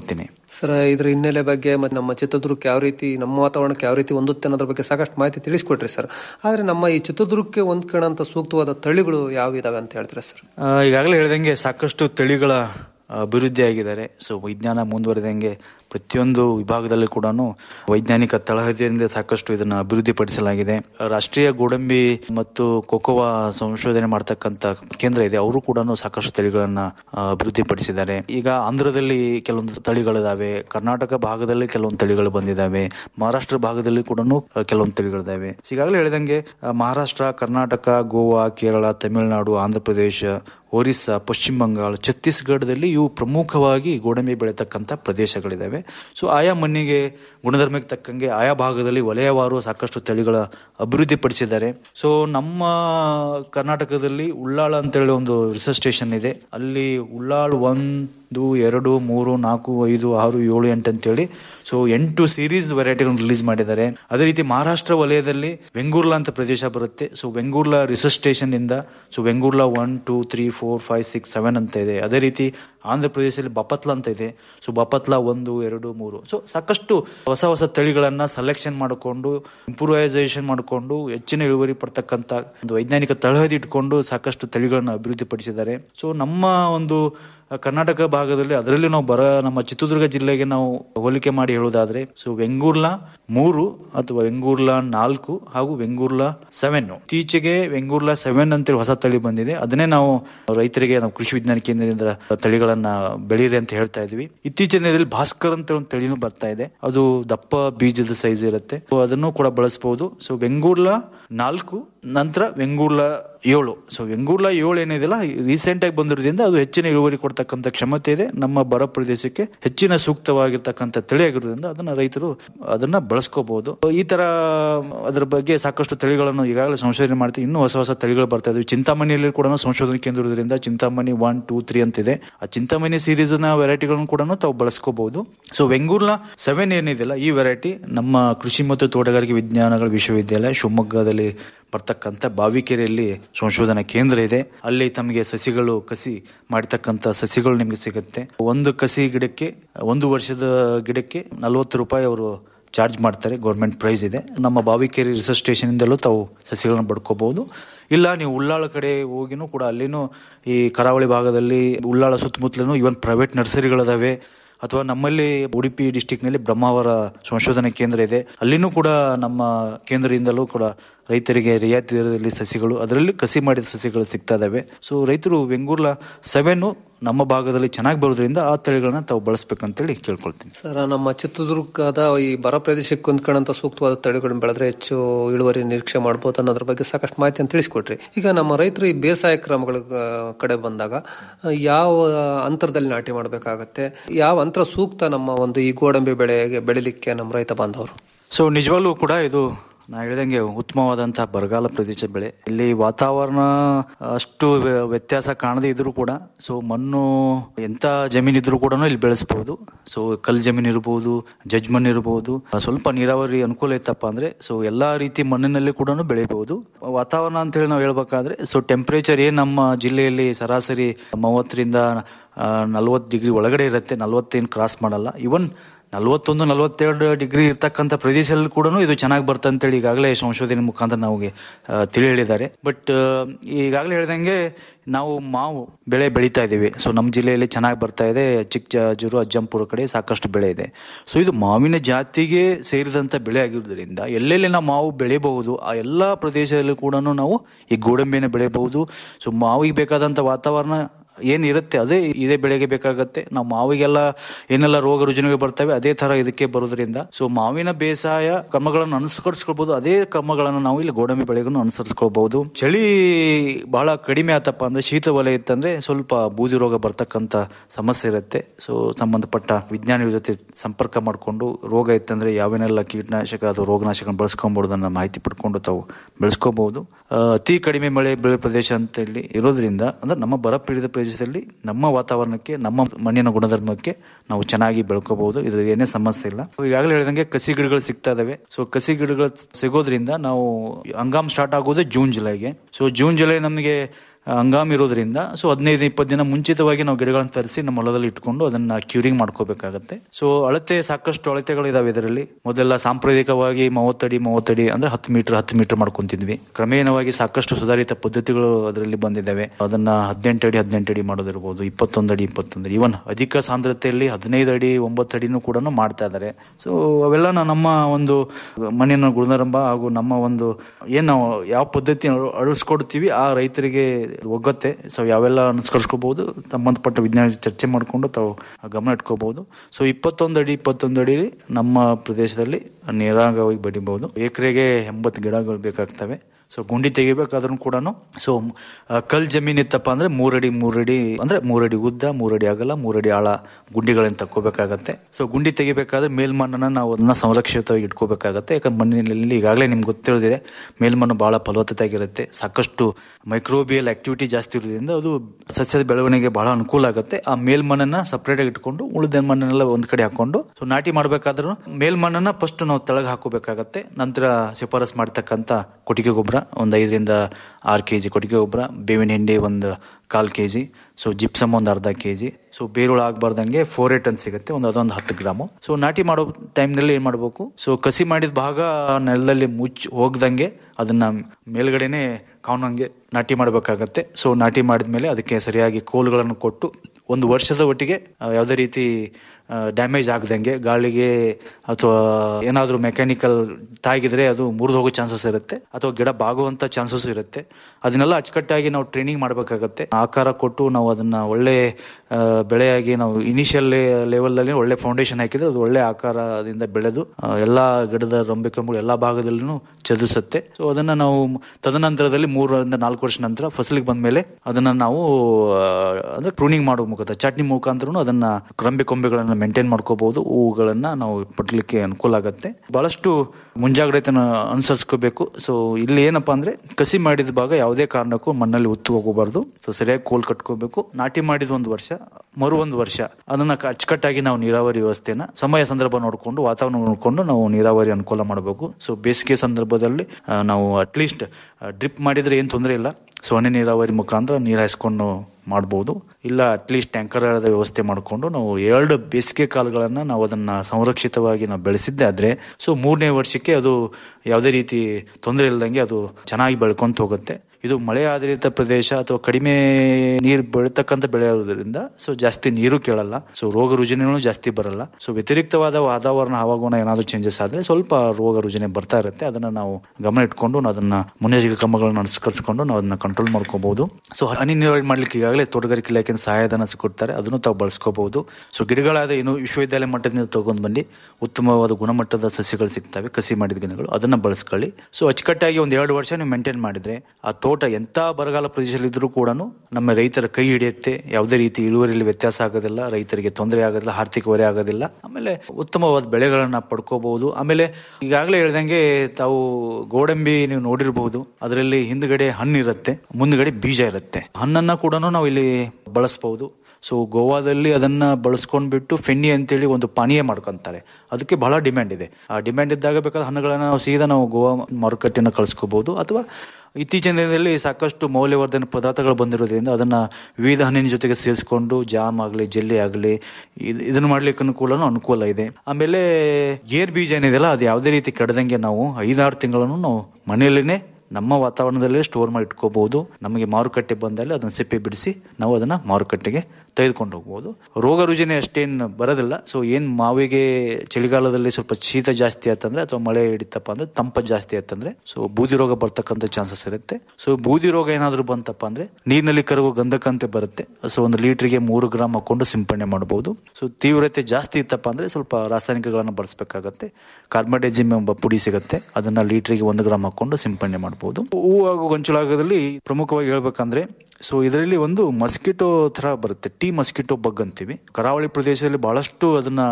Speaker 16: ಸರ್ ಇದ್ರ ಹಿನ್ನೆಲೆ ಬಗ್ಗೆ ಮತ್ತೆ ನಮ್ಮ ಚಿತ್ರದುರ್ಗಕ್ಕೆ ಯಾವ ರೀತಿ ನಮ್ಮ ವಾತಾವರಣಕ್ಕೆ ಯಾವ ರೀತಿ ಹೊಂದುತ್ತೆ ಅನ್ನೋದ್ರ ಬಗ್ಗೆ ಸಾಕಷ್ಟು ಮಾಹಿತಿ ತಿಳಿಸ್ಕೊಟ್ರಿ ಸರ್ ಆದ್ರೆ ನಮ್ಮ ಈ ಚಿತ್ರದುರ್ಗಕ್ಕೆ ಹೊಂದ್ಕೊಳ್ಳೋಂಥ ಸೂಕ್ತವಾದ ತಳಿಗಳು ಯಾವ ಇದಾವೆ ಅಂತ ಹೇಳ್ತೀರಾ ಸರ್
Speaker 17: ಆ, ಈಗಾಗಲೇ ಹೇಳ್ದಂಗೆ ಸಾಕಷ್ಟು ತಳಿಗಳ ಅಭಿವೃದ್ಧಿ ಆಗಿದ್ದಾರೆ ಸೊ ವಿಜ್ಞಾನ ಮುಂದುವರೆದಂಗೆ ಪ್ರತಿಯೊಂದು ವಿಭಾಗದಲ್ಲಿ ಕೂಡ ವೈಜ್ಞಾನಿಕ ತಳಹದಿಯಿಂದ ಸಾಕಷ್ಟು ಇದನ್ನು ಅಭಿವೃದ್ಧಿಪಡಿಸಲಾಗಿದೆ ರಾಷ್ಟ್ರೀಯ ಗೋಡಂಬಿ ಮತ್ತು ಕೊಕೋವಾ ಸಂಶೋಧನೆ ಮಾಡ್ತಕ್ಕಂಥ ಕೇಂದ್ರ ಇದೆ ಅವರು ಕೂಡ ಸಾಕಷ್ಟು ತಳಿಗಳನ್ನ ಆ, ಅಭಿವೃದ್ಧಿಪಡಿಸಿದ್ದಾರೆ ಈಗ ಆಂಧ್ರದಲ್ಲಿ ಕೆಲವೊಂದು ತಳಿಗಳಿದಾವೆ ಕರ್ನಾಟಕ ಭಾಗದಲ್ಲಿ ಕೆಲವೊಂದು ತಳಿಗಳು ಬಂದಿದ್ದಾವೆ ಮಹಾರಾಷ್ಟ್ರ ಭಾಗದಲ್ಲಿ ಕೂಡ ಕೆಲವೊಂದು ತಳಿಗಳಿದಾವೆ ಈಗಾಗಲೇ ಹೇಳಿದಂಗೆ ಆ, ಮಹಾರಾಷ್ಟ್ರ ಕರ್ನಾಟಕ ಗೋವಾ ಕೇರಳ ತಮಿಳುನಾಡು ಆಂಧ್ರ ಪ್ರದೇಶ ಒರಿಸ್ಸಾ ಪಶ್ಚಿಮ ಬಂಗಾಳ ಛತ್ತೀಸ್ಗಢದಲ್ಲಿ ಇವು ಪ್ರಮುಖವಾಗಿ ಗೋಡಂಬಿ ಬೆಳೀತಕ್ಕಂಥ ಪ್ರದೇಶಗಳಿದ್ದಾವೆ ಸೊ ಆಯಾ ಮಣ್ಣಿಗೆ ಗುಣಧರ್ಮಕ್ಕೆ ತಕ್ಕಂಗೆ ಆಯಾ ಭಾಗದಲ್ಲಿ ವಲಯವಾರು ಸಾಕಷ್ಟು ತಳಿಗಳ ಅಭಿವೃದ್ಧಿಪಡಿಸಿದ್ದಾರೆ ಸೊ ನಮ್ಮ ಕರ್ನಾಟಕದಲ್ಲಿ ಉಳ್ಳಾಳ ಅಂತೇಳಿ ಒಂದು ರಿಸರ್ಚ್ ಸ್ಟೇಷನ್ ಇದೆ ಅಲ್ಲಿ ಉಳ್ಳಾಳ್ ಒಂದು ಎರಡು ಮೂರು ನಾಲ್ಕು ಐದು ಆರು ಏಳು ಎಂಟು ಅಂತೇಳಿ ಸೊ ಎಂಟು ಸೀರೀಸ್ ವೆರೈಟಿಗಳನ್ನು ರಿಲೀಸ್ ಮಾಡಿದ್ದಾರೆ ಅದೇ ರೀತಿ ಮಹಾರಾಷ್ಟ್ರ ವಲಯದಲ್ಲಿ ವೆಂಗೂರ್ಲಾ ಅಂತ ಪ್ರದೇಶ ಬರುತ್ತೆ ಸೊ ವೆಂಗೂರ್ಲಾ ರಿಸರ್ಚ್ ಸ್ಟೇಷನ್ ಇಂದ so Vengurla one two three four five six seven ಅಂತ ಇದೆ ಅದೇ ರೀತಿ ಆಂಧ್ರ ಪ್ರದೇಶದಲ್ಲಿ ಬಪತ್ಲಾ ಅಂತ ಇದೆ ಸೊ ಬಪತ್ಲಾ ಒಂದು ಎರಡು ಮೂರು ಸೊ ಸಾಕಷ್ಟು ಹೊಸ ಹೊಸ ತಳಿಗಳನ್ನ ಸೆಲೆಕ್ಷನ್ ಮಾಡಿಕೊಂಡು ಇಂಪ್ರೂವೈಸೇಷನ್ ಮಾಡಿಕೊಂಡು ಹೆಚ್ಚಿನ ಇಳುವರಿ ಪಡ್ತಕ್ಕಂಥ ಒಂದು ವೈಜ್ಞಾನಿಕ ತಳಹದಿ ಇಟ್ಕೊಂಡು ಸಾಕಷ್ಟು ತಳಿಗಳನ್ನ ಅಭಿವೃದ್ಧಿಪಡಿಸಿದ್ದಾರೆ ಸೊ ನಮ್ಮ ಒಂದು ಕರ್ನಾಟಕ ಭಾಗದಲ್ಲಿ ಅದರಲ್ಲಿ ನಾವು ಬರ ನಮ್ಮ ಚಿತ್ರದುರ್ಗ ಜಿಲ್ಲೆಗೆ ನಾವು ಹೋಲಿಕೆ ಮಾಡಿ ಹೇಳೋದಾದ್ರೆ ಸೊ ವೆಂಗೂರ್ಲಾ ಮೂರು ಅಥವಾ ವೆಂಗೂರ್ಲಾ ನಾಲ್ಕು ಹಾಗೂ ವೆಂಗೂರ್ಲಾ ಸೆವೆನ್ ಇತ್ತೀಚೆಗೆ ವೆಂಗೂರ್ಲಾ ಸೆವೆನ್ ಅಂತೇಳಿ ಹೊಸ ತಳಿ ಬಂದಿದೆ ಅದನ್ನೇ ನಾವು ರೈತರಿಗೆ ನಾವು ಕೃಷಿ ವಿಜ್ಞಾನ ಕೇಂದ್ರದಿಂದ ತಳಿಗಳನ್ನ ಬೆಳೀರಿ ಅಂತ ಹೇಳ್ತಾ ಇದ್ವಿ ಇತ್ತೀಚಿನ ದಿನದಲ್ಲಿ ಭಾಸ್ಕರ್ ಅಂತ ಒಂದು ತಳಿನೂ ಬರ್ತಾ ಇದೆ ಅದು ದಪ್ಪ ಬೀಜದ ಸೈಜ್ ಇರುತ್ತೆ So ಅದನ್ನು ಕೂಡ ಬಳಸಬಹುದು ಸೊ ವೆಂಗೂರ್ಲಾ ನಾಲ್ಕು ನಂತರ ವೆಂಗೂರ್ಲಾ ಏಳು ಸೊ ವೆಂಗೂರ್ಲಾ ಏಳು ಏನಿದೆಯಲ್ಲ ರೀಸೆಂಟ್ ಆಗಿ ಬಂದಿರೋದ್ರಿಂದ ಅದು ಹೆಚ್ಚಿನ ಇಳುವರಿ ಕೊಡ್ತಕ್ಕಂಥ ಕ್ಷಮತೆ ಇದೆ ನಮ್ಮ ಬರ ಪ್ರದೇಶಕ್ಕೆ ಹೆಚ್ಚಿನ ಸೂಕ್ತವಾಗಿರ್ತಕ್ಕಂಥ ತಳಿ ಆಗಿರೋದ್ರಿಂದ ಅದನ್ನ ರೈತರು ಅದನ್ನ ಬಳಸ್ಕೋಬಹುದು ಈ ತರ ಅದರ ಬಗ್ಗೆ ಸಾಕಷ್ಟು ತಳಿಗಳನ್ನು ಈಗಾಗಲೇ ಸಂಶೋಧನೆ ಮಾಡ್ತೀವಿ ಇನ್ನೂ ಹೊಸ ಹೊಸ ತಳಿಗಳು ಬರ್ತಾ ಇದ್ವಿ ಚಿಂತಾಮಣಿಯಲ್ಲಿ ಕೂಡ ಸಂಶೋಧನೆ ಕೇಂದ್ರ ಇರೋದ್ರಿಂದ ಚಿಂತಾಮಣಿ ಒನ್ ಟೂ ತ್ರೀ ಅಂತಿದೆ ಆ ಚಿಂತಾಮಣಿ ಸೀರೀಸ್ ನ ವೆರೈಟಿಗಳನ್ನು ಕೂಡ ತಾವು ಬಳಸ್ಕೋಬಹುದು ಸೊ ವೆಂಗೂರ್ಲಾ ಸೆವೆನ್ ಏನಿದೆಯಲ್ಲ ಈ ವೆರೈಟಿ ನಮ್ಮ ಕೃಷಿ ಮತ್ತು ತೋಟಗಾರಿಕೆ ವಿಜ್ಞಾನಗಳ ವಿಶ್ವವಿದ್ಯಾಲಯ ಶಿವಮೊಗ್ಗದಲ್ಲಿ ಬರ್ತಕ್ಕಂಥ ಬಾವಿಕೆರೆಯಲ್ಲಿ ಸಂಶೋಧನಾ ಕೇಂದ್ರ ಇದೆ ಅಲ್ಲಿ ತಮಗೆ ಸಸಿಗಳು ಕಸಿ ಮಾಡತಕ್ಕಂಥ ಸಸಿಗಳು ನಿಮಗೆ ಸಿಗುತ್ತೆ ಒಂದು ಕಸಿ ಗಿಡಕ್ಕೆ ಒಂದು ವರ್ಷದ ಗಿಡಕ್ಕೆ ನಲವತ್ತು ರೂಪಾಯಿ ಅವರು ಚಾರ್ಜ್ ಮಾಡ್ತಾರೆ ಗೌರ್ಮೆಂಟ್ ಪ್ರೈಸ್ ಇದೆ ನಮ್ಮ ಬಾವಿಕೇರಿ ರಿಸರ್ಚ್ ಸ್ಟೇಷನ್ ಇಂದಲೂ ತಾವು ಸಸಿಗಳನ್ನ ಪಡ್ಕೋಬಹುದು ಇಲ್ಲ ನೀವು ಉಳ್ಳಾಳ ಕಡೆ ಹೋಗಿನೂ ಕೂಡ ಅಲ್ಲಿನೂ ಈ ಕರಾವಳಿ ಭಾಗದಲ್ಲಿ ಉಳ್ಳಾಳ ಸುತ್ತಮುತ್ತಲೂ ಇವನ್ ಪ್ರೈವೇಟ್ ನರ್ಸರಿಗಳಿದಾವೆ ಅಥವಾ ನಮ್ಮಲ್ಲಿ ಉಡುಪಿ ಡಿಸ್ಟಿಕ್ ನಲ್ಲಿ ಬ್ರಹ್ಮಾವರ ಸಂಶೋಧನಾ ಕೇಂದ್ರ ಇದೆ ಅಲ್ಲಿನೂ ಕೂಡ ನಮ್ಮ ಕೇಂದ್ರದಿಂದಲೂ ಕೂಡ ರೈತರಿಗೆ ರಿಯಾಯಿತಿ ದರದಲ್ಲಿ ಸಸಿಗಳು ಅದರಲ್ಲಿ ಕಸಿ ಮಾಡಿದ ಸಸಿಗಳು ಸಿಗ್ತಾ ಇದಾವೆ ಸೊ ರೈತರು ವೆಂಗೂರ್ಲಾ ಸೆವೆನ್ ನಮ್ಮ ಭಾಗದಲ್ಲಿ ಚೆನ್ನಾಗಿ ಬರೋದ್ರಿಂದ ಆ ತಳಿಗಳನ್ನ ತಾವು ಬಳಸ್ಬೇಕಂತೇಳಿ ಕೇಳ್ಕೊಳ್ತೀನಿ
Speaker 16: ಸರ್ ನಮ್ಮ ಚಿತ್ರದುರ್ಗದ ಈ ಬರ ಪ್ರದೇಶಕ್ಕೆ ಹೊಂದ್ಕೊಳ್ಳೋಂಥ ಸೂಕ್ತವಾದ ತಳಿಗಳನ್ನು ಬೆಳೆದ್ರೆ ಹೆಚ್ಚು ಇಳುವರಿ ನಿರೀಕ್ಷೆ ಮಾಡ್ಬೋದು ಅನ್ನೋದ್ರ ಬಗ್ಗೆ ಸಾಕಷ್ಟು ಮಾಹಿತಿಯನ್ನು ತಿಳಿಸ್ಕೊಟ್ರಿ ಈಗ ನಮ್ಮ ರೈತರು ಈ ಬೇಸಾಯ ಕ್ರಮಗಳ ಆ, ಕಡೆ ಬಂದಾಗ ಆ, ಯಾವ ಅಂತರದಲ್ಲಿ ನಾಟಿ ಮಾಡಬೇಕಾಗತ್ತೆ ಯಾವ ಅಂತರ ಸೂಕ್ತ ನಮ್ಮ ಒಂದು ಈ ಗೋಡಂಬಿ ಬೆಳೆಗೆ ಬೆಳಿಲಿಕ್ಕೆ ನಮ್ಮ ರೈತ ಬಾಂಧವರು
Speaker 17: ಸೊ ನಿಜವಾಗ್ಲೂ ಕೂಡ ಇದು ನಾ ಹೇಳಿದಂಗೆ ಉತ್ತಮವಾದಂತಹ ಬರಗಾಲ ಪ್ರದೇಶ ಬೆಳೆ ಇಲ್ಲಿ ವಾತಾವರಣ ಅಷ್ಟು ವ್ಯ- ವ್ಯತ್ಯಾಸ ಕಾಣದೇ ಇದ್ರೂ ಕೂಡ ಸೊ ಮಣ್ಣು ಎಂತ ಜಮೀನ್ ಇದ್ರೂ ಕೂಡ ಇಲ್ಲಿ ಬೆಳೆಸಬಹುದು ಸೊ ಕಲ್ ಜಮೀನ್ ಇರಬಹುದು ಜಜ್ ಮಣ್ಣು ಇರಬಹುದು ಸ್ವಲ್ಪ ನೀರಾವರಿ ಅನುಕೂಲ ಇತ್ತಪ್ಪ ಅಂದ್ರೆ ಸೊ ಎಲ್ಲಾ ರೀತಿ ಮಣ್ಣಿನಲ್ಲಿ ಕೂಡ ಬೆಳೆಯಬಹುದು ವಾತಾವರಣ ಅಂತ ಹೇಳಿ ನಾವು ಹೇಳ್ಬೇಕಾದ್ರೆ ಸೊ ಟೆಂಪರೇಚರ್ ಏನ್ ನಮ್ಮ ಜಿಲ್ಲೆಯಲ್ಲಿ ಸರಾಸರಿ ಮೂವತ್ತರಿಂದ ನಲ್ವತ್ತು ಡಿಗ್ರಿ ಒಳಗಡೆ ಇರುತ್ತೆ ನಲ್ವತ್ತೇನು ಕ್ರಾಸ್ ಮಾಡಲ್ಲ ಇವನ್ ನಲವತ್ತೊಂದು ನಲವತ್ತೆರಡು ಡಿಗ್ರಿ ಇರ್ತಕ್ಕಂಥ ಪ್ರದೇಶದಲ್ಲಿ ಕೂಡ ಇದು ಚೆನ್ನಾಗಿ ಬರ್ತಂತೇಳಿ ಅಂತೇಳಿ ಈಗಾಗಲೇ ಸಂಶೋಧನೆ ಮುಖಾಂತರ ನಮಗೆ ಆ, ತಿಳಿ ಹೇಳಿದ್ದಾರೆ ಬಟ್ ಈಗಾಗಲೇ ಹೇಳ್ದಂಗೆ ನಾವು ಮಾವು ಬೆಳೆ ಬೆಳೀತಾ ಇದ್ದೀವಿ ಸೊ ನಮ್ಮ ಜಿಲ್ಲೆಯಲ್ಲಿ ಚೆನ್ನಾಗಿ ಬರ್ತಾ ಇದೆ ಚಿಕ್ಕಜಾಜೂರು ಅಜ್ಜಂಪುರ ಕಡೆ ಸಾಕಷ್ಟು ಬೆಳೆ ಇದೆ ಸೊ ಇದು ಮಾವಿನ ಜಾತಿಗೆ ಸೇರಿದಂತ ಬೆಳೆ ಆಗಿರೋದ್ರಿಂದ ಎಲ್ಲೆಲ್ಲಿ ನಾವು ಮಾವು ಬೆಳೆಯಬಹುದು ಆ ಎಲ್ಲಾ ಪ್ರದೇಶದಲ್ಲಿ ಕೂಡ ನಾವು ಈ ಗೋಡಂಬಿನ ಬೆಳೆಯಬಹುದು ಸೊ ಮಾವಿಗೆ ಬೇಕಾದಂತ ವಾತಾವರಣ ಏನಿರುತ್ತೆ ಅದೇ ಇದೇ ಬೆಳೆಗೆ ಬೇಕಾಗತ್ತೆ ನಾವು ಮಾವಿಗೆಲ್ಲ ಏನೆಲ್ಲ ರೋಗ ರುಜಿನಗಳು ಬರ್ತವೆ ಅದೇ ತರ ಇದಕ್ಕೆ ಬರೋದ್ರಿಂದ ಸೊ ಮಾವಿನ ಬೇಸಾಯ ಕ್ರಮಗಳನ್ನು ಅನುಸರಿಸ್ಕೊಳ್ಬಹುದು ಅದೇ ಕ್ರಮಗಳನ್ನು ನಾವು ಇಲ್ಲಿ ಗೋಡಂಬಿ ಬೆಳೆಗಳನ್ನು ಅನುಸರಿಸ್ಕೊಳ್ಬಹುದು ಚಳಿ ಬಹಳ ಕಡಿಮೆ ಆತಪ್ಪ ಅಂದ್ರೆ ಶೀತ ವಲಯ ಇತ್ತಂದ್ರೆ ಸ್ವಲ್ಪ ಬೂದಿ ರೋಗ ಬರ್ತಕ್ಕಂತ ಸಮಸ್ಯೆ ಇರುತ್ತೆ ಸೊ ಸಂಬಂಧಪಟ್ಟ ವಿಜ್ಞಾನಿಗಳ ಜೊತೆ ಸಂಪರ್ಕ ಮಾಡಿಕೊಂಡು ರೋಗ ಇತ್ತಂದ್ರೆ ಯಾವೇನೆಲ್ಲ ಕೀಟನಾಶಕ ಅಥವಾ ರೋಗನಾಶಕ ಬಳಸ್ಕೊಂಬೋದನ್ನ ಮಾಹಿತಿ ಪಡ್ಕೊಂಡು ತಾವು ಬೆಳೆಸ್ಕೋಬಹುದು ಆ, ಅತಿ ಕಡಿಮೆ ಮಳೆ ಬೆಳೆ ಪ್ರದೇಶ ಅಂತ ಹೇಳಿ ಇರೋದ್ರಿಂದ ಅಂದ್ರೆ ನಮ್ಮ ಬರ ಪೀಡಿತ ಪ್ರದೇಶದಲ್ಲಿ ನಮ್ಮ ವಾತಾವರಣಕ್ಕೆ ನಮ್ಮ ಮಣ್ಣಿನ ಗುಣಧರ್ಮಕ್ಕೆ ನಾವು ಚೆನ್ನಾಗಿ ಬೆಳ್ಕೋಬಹುದು ಇದು ಏನೇ ಸಮಸ್ಯೆ ಇಲ್ಲ ಈಗಾಗಲೇ ಹೇಳಿದಂಗೆ ಕಸಿ ಗಿಡಗಳು ಸಿಗ್ತಾ ಇದಾವೆ ಸೊ ಕಸಿ ಗಿಡಗಳು ಸಿಗೋದ್ರಿಂದ ನಾವು ಹಂಗಾಮ್ ಸ್ಟಾರ್ಟ್ ಆಗೋದು ಜೂನ್ ಜುಲೈಗೆ ಸೊ ಜೂನ್ ಜುಲೈ ನಮಗೆ ಹಂಗಾಮ್ ಇರೋದ್ರಿಂದ ಸೊ ಹದಿನೈದು ಇಪ್ಪತ್ತು ದಿನ ಮುಂಚಿತವಾಗಿ ನಾವು ಗಿಡಗಳನ್ನು ತರಿಸಿ ನಮ್ಮ ಹೊಲದಲ್ಲಿ ಇಟ್ಕೊಂಡು ಅದನ್ನ ಕ್ಯೂರಿಂಗ್ ಮಾಡ್ಕೋಬೇಕಾಗತ್ತೆ ಸೊ ಅಳತೆ ಸಾಕಷ್ಟು ಅಳತೆಗಳಿದಾವೆ ಇದರಲ್ಲಿ ಮೊದಲೆಲ್ಲ ಸಾಂಪ್ರದಾಯಿಕವಾಗಿ ಮೂವತ್ತಡಿ ಮೂವತ್ತಡಿ ಅಂದ್ರೆ ಹತ್ತು ಮೀಟರ್ ಹತ್ತು ಮೀಟರ್ ಮಾಡ್ಕೊಂತಿದ್ವಿ ಕ್ರಮೇಣವಾಗಿ ಸಾಕಷ್ಟು ಸುಧಾರಿತ ಪದ್ಧತಿಗಳು ಅದರಲ್ಲಿ ಬಂದಿದ್ದಾವೆ ಅದನ್ನ ಹದಿನೆಂಟು ಅಡಿ ಹದಿನೆಂಟು ಅಡಿ ಮಾಡೋದಿರ್ಬೋದು ಇಪ್ಪತ್ತೊಂದು ಅಡಿ ಇಪ್ಪತ್ತೊಂದು ಅಡಿ ಇವನ್ ಅಧಿಕ ಸಾಂದ್ರತೆಯಲ್ಲಿ ಹದಿನೈದು ಅಡಿ ಒಂಬತ್ತು ಅಡಿನೂ ಕೂಡ ಮಾಡ್ತಾ ಇದ್ದಾರೆ ಸೊ ಅವೆಲ್ಲ ನಮ್ಮ ಒಂದು ಮಣ್ಣಿನ ಗುಣಧರ್ಮ ಹಾಗೂ ನಮ್ಮ ಒಂದು ಏನ್ ನಾವು ಯಾವ ಪದ್ಧತಿ ಅಳ- ಅಳವಡಿಸ್ಕೊಡ್ತೀವಿ ಆ ರೈತರಿಗೆ ಒಗ್ಗತ್ತೆ ಸೊ ಯಾವೆಲ್ಲ ಅನುಸರಿಸ್ಕೋಬಹುದು ಸಂಬಂಧಪಟ್ಟ ವಿಜ್ಞಾನ ಚರ್ಚೆ ಮಾಡಿಕೊಂಡು ತಾವು ಗಮನ ಇಟ್ಕೋಬಹುದು ಸೊ ಇಪ್ಪತ್ತೊಂದು ಅಡಿ ಇಪ್ಪತ್ತೊಂದು ಅಡಿ ನಮ್ಮ ಪ್ರದೇಶದಲ್ಲಿ ನೇರಾಗವಾಗಿ ಬಡಿಬಹುದು ಎಕರೆಗೆ ಎಂಬತ್ತು ಗಿಡಗಳು ಬೇಕಾಗ್ತವೆ ಸೊ ಗುಂಡಿ ತೆಗಿಬೇಕಾದ್ರೂ ಕೂಡ ಸೊ ಕಲ್ ಜಮೀನ್ ಇತ್ತಪ್ಪ ಅಂದ್ರೆ ಮೂರಡಿ ಮೂರಡಿ ಅಂದ್ರೆ ಮೂರಡಿ ಉದ್ದ ಮೂರಡಿ ಆಗಲ್ಲ ಮೂರಡಿ ಆಳ ಗುಂಡಿಗಳನ್ನ ತಕ್ಕೋಬೇಕಾಗತ್ತೆ ಸೊ ಗುಂಡಿ ತೆಗಿಬೇಕಾದ್ರೆ ಮೇಲ್ಮಣ್ಣನ್ನ ನಾವು ಅದನ್ನ ಸಂರಕ್ಷಿತವಾಗಿ ಇಟ್ಕೋಬೇಕಾಗತ್ತೆ ಯಾಕಂದ್ರೆ ಮಣ್ಣಿನಲ್ಲಿ ಈಗಾಗಲೇ ನಿಮ್ಗೆ ಗೊತ್ತಿರೋದಿದೆ ಮೇಲ್ಮಣ್ಣು ಬಹಳ ಫಲವತ್ತತೆ ಆಗಿರುತ್ತೆ ಸಾಕಷ್ಟು ಮೈಕ್ರೋಬಿಯಲ್ ಆಕ್ಟಿವಿಟಿ ಜಾಸ್ತಿ ಇರೋದ್ರಿಂದ ಅದು ಸಸ್ಯದ ಬೆಳವಣಿಗೆ ಬಹಳ ಅನುಕೂಲ ಆಗುತ್ತೆ ಆ ಮೇಲ್ಮಣ್ಣನ್ನ ಸಪರೇಟ್ ಆಗಿ ಇಟ್ಕೊಂಡು ಉಳಿದ ಮಣ್ಣನ್ನೆಲ್ಲ ಒಂದ್ ಕಡೆ ಹಾಕೊಂಡು ಸೊ ನಾಟಿ ಮಾಡ್ಬೇಕಾದ್ರೂ ಮೇಲ್ಮಣ್ಣನ್ನ ಫಸ್ಟ್ ನಾವು ತೆಳಗ್ ಹಾಕೋಬೇಕಾಗತ್ತೆ ನಂತರ ಶಿಫಾರಸ್ ಮಾಡ್ತಕ್ಕಂತ ಕೊಟ್ಟಿಗೆ ಗೊಬ್ಬರ ಒಂದ್ ಐದರಿಂದ ಆರು ಕೆಜಿ ಕೊಟ್ಟಿಗೆ ಗೊಬ್ಬರ ಬೇವಿನ ಹಿಂಡಿ ಒಂದು ಕಾಲ್ ಕೆಜಿ ಸೊ ಜಿಪ್ಸಮ್ ಒಂದು ಅರ್ಧ ಕೆಜಿ ಸೊ ಬೇರುಳು ಆಗ್ಬಾರ್ದಂಗೆ ಫೋರ್ ಏಟ್ ಅಂತ ಸಿಗುತ್ತೆ ಒಂದು ಅದೊಂದು ಹತ್ತು ಗ್ರಾಮು ಸೊ ನಾಟಿ ಮಾಡೋ ಟೈಮ್ನಲ್ಲಿ ಏನ್ ಮಾಡ್ಬೇಕು ಸೊ ಕಸಿ ಮಾಡಿದ ಭಾಗ ನೆಲದಲ್ಲಿ ಮುಚ್ಚಿ ಹೋಗ್ದಂಗೆ ಅದನ್ನ ಮೇಲ್ಗಡೆನೆ ಕಾಣಂಗೆ ನಾಟಿ ಮಾಡಬೇಕಾಗತ್ತೆ ಸೊ ನಾಟಿ ಮಾಡಿದ್ಮೇಲೆ ಅದಕ್ಕೆ ಸರಿಯಾಗಿ ಕೋಲುಗಳನ್ನು ಕೊಟ್ಟು ಒಂದು ವರ್ಷದ ಒಟ್ಟಿಗೆ ಆ, ಯಾವುದೇ ರೀತಿ ಡ್ಯಾಮೇಜ್ ಆಗದಂಗೆ ಗಾಳಿಗೆ ಅಥವಾ ಏನಾದರೂ ಮೆಕ್ಯಾನಿಕಲ್ ತಾಗಿದ್ರೆ ಅದು ಮುರಿದು ಹೋಗೋ ಚಾನ್ಸಸ್ ಇರುತ್ತೆ ಅಥವಾ ಗಿಡ ಬಾಗುವಂತ ಚಾನ್ಸಸ್ ಇರುತ್ತೆ ಅದನ್ನೆಲ್ಲ ಅಚ್ಚುಕಟ್ಟಾಗಿ ನಾವು ಟ್ರೈನಿಂಗ್ ಮಾಡಬೇಕಾಗತ್ತೆ ಆಕಾರ ಕೊಟ್ಟು ನಾವು ಅದನ್ನ ಒಳ್ಳೆ ಆ, ಬೆಳೆಯಾಗಿ ನಾವು ಇನಿಷಿಯಲ್ ಲೆವೆಲ್ ಅಲ್ಲಿ ಒಳ್ಳೆ ಫೌಂಡೇಶನ್ ಹಾಕಿದ್ರೆ ಅದು ಒಳ್ಳೆ ಆಕಾರದಿಂದ ಬೆಳೆದು ಆ, ಎಲ್ಲಾ ಗಿಡದ ರಂಬೆ ಕಂಬಗಳು ಎಲ್ಲಾ ಭಾಗದಲ್ಲೂ ಚದುರಿಸುತ್ತೆ ಸೊ ಅದನ್ನ ನಾವು ತದನಂತರದಲ್ಲಿ ಮೂರರಿಂದ ನಾಲ್ಕು ವರ್ಷ ನಂತರ ಫಸಲಿಗೆ ಬಂದ್ಮೇಲೆ ಅದನ್ನ ನಾವು ಆ, ಅಂದ್ರೆ ಪ್ರೂನಿಂಗ್ ಮಾಡೋ ಮುಖಾಂತರ ಚಟ್ನಿ ಮುಖಾಂತರ ಅದನ್ನ ರಂಬೆ ಕೊಂಬೆಗಳನ್ನ ಮೇಂಟೈನ್ ಮಾಡ್ಕೋಬಹುದು ಹೂವುಗಳನ್ನ ನಾವು ಪಡ್ಲಿಕ್ಕೆ ಅನುಕೂಲ ಆಗುತ್ತೆ ಬಹಳಷ್ಟು ಮುಂಜಾಗ್ರತೆನ ಅನುಸರಿಸ್ಕೋಬೇಕು ಸೊ ಇಲ್ಲಿ ಏನಪ್ಪಾ ಅಂದ್ರೆ ಕಸಿ ಮಾಡಿದ ಭಾಗ ಯಾವುದೇ ಕಾರಣಕ್ಕೂ ಮಣ್ಣಲ್ಲಿ ಉತ್ತು ಹೋಗಬಾರ್ದು ಸೊ ಸರಿಯಾಗಿ ಕೋಲ್ ಕಟ್ಕೋಬೇಕು ನಾಟಿ ಮಾಡಿದ ಒಂದು ವರ್ಷ ಮರು ಒಂದು ವರ್ಷ ಅದನ್ನ ಕ- ಅಚ್ಚುಕಟ್ಟಾಗಿ ನಾವು ನೀರಾವರಿ ವ್ಯವಸ್ಥೆನ ಸಮಯ ಸಂದರ್ಭ ನೋಡಿಕೊಂಡು ವಾತಾವರಣ ನೋಡಿಕೊಂಡು ನಾವು ನೀರಾವರಿ ಅನುಕೂಲ ಮಾಡಬೇಕು ಸೊ ಬೇಸಿಗೆ ಸಂದರ್ಭದಲ್ಲಿ ಆ, ನಾವು ಅಟ್ಲೀಸ್ಟ್ ಡ್ರಿಪ್ ಮಾಡಿದ್ರೆ ಏನ್ ತೊಂದರೆ ಇಲ್ಲ ಸೊ ಹನಿ ನೀರಾವರಿ ಮುಖಾಂತರ ನೀರು ಹಾಯಿಸ್ಕೊಂಡು ಮಾಡ್ಬೋದು ಇಲ್ಲ ಅಟ್ಲೀಸ್ಟ್ ಟ್ಯಾಂಕರ್ ವ್ಯವಸ್ಥೆ ಮಾಡಿಕೊಂಡು ನಾವು ಎರಡು ಬೇಸಿಗೆ ಕಾಲಗಳನ್ನ ನಾವು ಅದನ್ನ ಸಂರಕ್ಷಿತವಾಗಿ ನಾವು ಬೆಳೆಸಿದ್ದೆ ಆದ್ರೆ ಸೊ ಮೂರನೇ ವರ್ಷಕ್ಕೆ ಅದು ಯಾವುದೇ ರೀತಿ ತೊಂದರೆ ಇಲ್ದಂಗೆ ಅದು ಚೆನ್ನಾಗಿ ಬೆಳ್ಕೊಂತ ಹೋಗುತ್ತೆ ಇದು ಮಳೆ ಆಧಾರಿತ ಪ್ರದೇಶ ಅಥವಾ ಕಡಿಮೆ ನೀರು ಬೆಳತಕ್ಕಂತ ಬೆಳೆ ಇರೋದ್ರಿಂದ ಸೊ ಜಾಸ್ತಿ ನೀರು ಕೇಳಲ್ಲ ಸೊ ರೋಗ ರುಜಿನಗಳು ಜಾಸ್ತಿ ಬರಲ್ಲ ಸೊ ವ್ಯತಿರಿಕ್ತವಾದ ವಾತಾವರಣ ಹವಾಗುಣ ಏನಾದ್ರು ಚೇಂಜಸ್ ಆದ್ರೆ ಸ್ವಲ್ಪ ರೋಗ ರುಜಿನ ಬರ್ತಾ ಇರುತ್ತೆ ಅದನ್ನ ನಾವು ಗಮನ ಇಟ್ಕೊಂಡು ನಾವು ಅದನ್ನ ಮುನ್ನೆಚ್ಚರಿಕೆ ಕ್ರಮಗಳನ್ನ ಅನುಸರಿಸಿಕೊಂಡು ನಾವು ಅದನ್ನ ಕಂಟ್ರೋಲ್ ಮಾಡ್ಕೋಬಹುದು ಸೊ ಹನಿ ನೀರಾವರಿ ಮಾಡ್ಲಿಕ್ಕೆ ಈಗಾಗಲೇ ತೋಟಗಾರಿಕೆ ಇಲಾಖೆ ಸಹಾಯಧನ ಕೊಡ್ತಾರೆ ಅದನ್ನು ತಾವು ಬಳಸ್ಕೋಬಹುದು ಸೊ ಗಿಡಗಳಾದ ಏನು ವಿಶ್ವವಿದ್ಯಾಲಯ ಮಟ್ಟದಿಂದ ತಗೊಂಡ್ ಬಂದು ಉತ್ತಮವಾದ ಗುಣಮಟ್ಟದ ಸಸ್ಯಗಳು ಸಿಗ್ತವೆ ಕಸಿ ಮಾಡಿದ ಗಿಡಗಳು ಅದನ್ನ ಬಳಸ್ಕೊಳ್ಳಿ ಸೊ ಅಚ್ಚುಕಟ್ಟಾಗಿ ಒಂದ್ ಎರಡು ವರ್ಷ ನೀವು ಮೇಂಟೈನ್ ಮಾಡಿದ್ರೆ ಆ ತೋಟ ಎಂತ ಬರಗಾಲ ಪ್ರದೇಶದಲ್ಲಿ ಇದ್ರೂ ಕೂಡ ನಮ್ಮ ರೈತರ ಕೈ ಹಿಡಿಯುತ್ತೆ ಯಾವುದೇ ರೀತಿ ಇಳುವರಿಯಲ್ಲಿ ವ್ಯತ್ಯಾಸ ಆಗೋದಿಲ್ಲ ರೈತರಿಗೆ ತೊಂದರೆ ಆಗೋದಿಲ್ಲ ಆರ್ಥಿಕ ಹೊರೆ ಆಗೋದಿಲ್ಲ ಆಮೇಲೆ ಉತ್ತಮವಾದ ಬೆಳೆಗಳನ್ನ ಪಡ್ಕೋಬಹುದು ಆಮೇಲೆ ಈಗಾಗಲೇ ಹೇಳ್ದಂಗೆ ತಾವು ಗೋಡಂಬಿ ನೀವು ನೋಡಿರಬಹುದು ಅದರಲ್ಲಿ ಹಿಂದ್ಗಡೆ ಹಣ್ಣು ಇರುತ್ತೆ ಮುಂದ್ಗಡೆ ಬೀಜ ಇರುತ್ತೆ ಹಣ್ಣನ್ನ ಕೂಡ ನಾವು ಇಲ್ಲಿ ಬಳಸಬಹುದು ಸೊ ಗೋವಾದಲ್ಲಿ ಅದನ್ನ ಬಳಸ್ಕೊಂಡ್ಬಿಟ್ಟು ಫೆನ್ನಿ ಅಂತೇಳಿ ಒಂದು ಪಾನೀಯ ಮಾಡ್ಕೊಂತಾರೆ ಅದಕ್ಕೆ ಬಹಳ ಡಿಮ್ಯಾಂಡ್ ಇದೆ ಆ ಡಿಮ್ಯಾಂಡ್ ಇದ್ದಾಗ ಬೇಕಾದ ಹಣ್ಣುಗಳನ್ನ ನಾವು ಸೀದಾ ನಾವು ಗೋವಾ ಮಾರುಕಟ್ಟೆನ ಕಳಿಸ್ಕೋಬಹುದು ಅಥವಾ ಇತ್ತೀಚಿನ ದಿನದಲ್ಲಿ ಸಾಕಷ್ಟು ಮೌಲ್ಯವರ್ಧನ ಪದಾರ್ಥಗಳು ಬಂದಿರೋದ್ರಿಂದ ಅದನ್ನ ವಿವಿಧ ಹಣ್ಣಿನ ಜೊತೆಗೆ ಸೇರಿಸ್ಕೊಂಡು ಜಾಮ್ ಆಗಲಿ ಜೆಲ್ಲಿ ಆಗಲಿ ಇದನ್ನ ಮಾಡ್ಲಿಕ್ಕೂ ಕೂಡ ಅನುಕೂಲ ಇದೆ ಆಮೇಲೆ ಗೇರ್ ಬೀಜ ಏನಿದೆಯಲ್ಲ ಅದು ಯಾವುದೇ ರೀತಿ ಕೆಡದಂಗೆ ನಾವು ಐದಾರು ತಿಂಗಳನ್ನು ನಾವು ಮನೆಯಲ್ಲಿನೇ ನಮ್ಮ ವಾತಾವರಣದಲ್ಲೇ ಸ್ಟೋರ್ ಮಾಡಿ ಇಟ್ಕೋಬಹುದು ನಮಗೆ ಮಾರುಕಟ್ಟೆ ಬಂದಲ್ಲಿ ಅದನ್ನ ಸಿಪ್ಪೆ ಬಿಡಿಸಿ ನಾವು ಅದನ್ನ ಮಾರುಕಟ್ಟೆಗೆ ತೆಗೆದುಕೊಂಡು ಹೋಗ್ಬೋದು ರೋಗ ರುಜಿನ ಅಷ್ಟೇನು ಬರೋದಿಲ್ಲ ಸೊ ಏನ್ ಮಾವಿಗೆ ಚಳಿಗಾಲದಲ್ಲಿ ಸ್ವಲ್ಪ ಶೀತ ಜಾಸ್ತಿ ಆತಂದ್ರೆ ಅಥವಾ ಮಳೆ ಹಿಡಿತಪ್ಪ ಅಂದ್ರೆ ತಂಪ ಜಾಸ್ತಿ ಆತಂದ್ರೆ ಸೊ ಬೂದಿ ರೋಗ ಬರ್ತಕ್ಕಂಥ ಚಾನ್ಸಸ್ ಇರುತ್ತೆ ಸೊ ಬೂದಿ ರೋಗ ಏನಾದ್ರು ಬಂತಪ್ಪ ಅಂದ್ರೆ ನೀರಿನಲ್ಲಿ ಕರಗುವ ಗಂಧಕಂತೆ ಬರುತ್ತೆ ಸೊ ಒಂದು ಲೀಟರ್ಗೆ ಮೂರು ಗ್ರಾಮ್ ಹಾಕೊಂಡು ಸಿಂಪಡಣೆ ಮಾಡಬಹುದು ಸೊ ತೀವ್ರತೆ ಜಾಸ್ತಿ ಇತ್ತಪ್ಪ ಅಂದ್ರೆ ಸ್ವಲ್ಪ ರಾಸಾಯನಿಕಗಳನ್ನ ಬಳಸಬೇಕಾಗತ್ತೆ ಕಾರ್ಬಡೇಜಿಮ್ ಎಂಬ ಪುಡಿ ಸಿಗುತ್ತೆ ಅದನ್ನ ಲೀಟರ್ಗೆ ಒಂದು ಗ್ರಾಮ್ ಹಾಕೊಂಡು ಸಿಂಪಡಣೆ ಮಾಡಬಹುದು ಹೂ ಹಾಗೂ ಗೊಂಚಲಾಗದಲ್ಲಿ ಪ್ರಮುಖವಾಗಿ ಹೇಳ್ಬೇಕಂದ್ರೆ ಸೊ ಇದರಲ್ಲಿ ಒಂದು ಮಸ್ಕಿಟೋ ತರ ಬರುತ್ತೆ ಟೀ ಮಸ್ಕಿಟೋ ಬಗ್ ಅಂತೀವಿ ಕರಾವಳಿ ಪ್ರದೇಶದಲ್ಲಿ ಬಹಳಷ್ಟು ಅದನ್ನ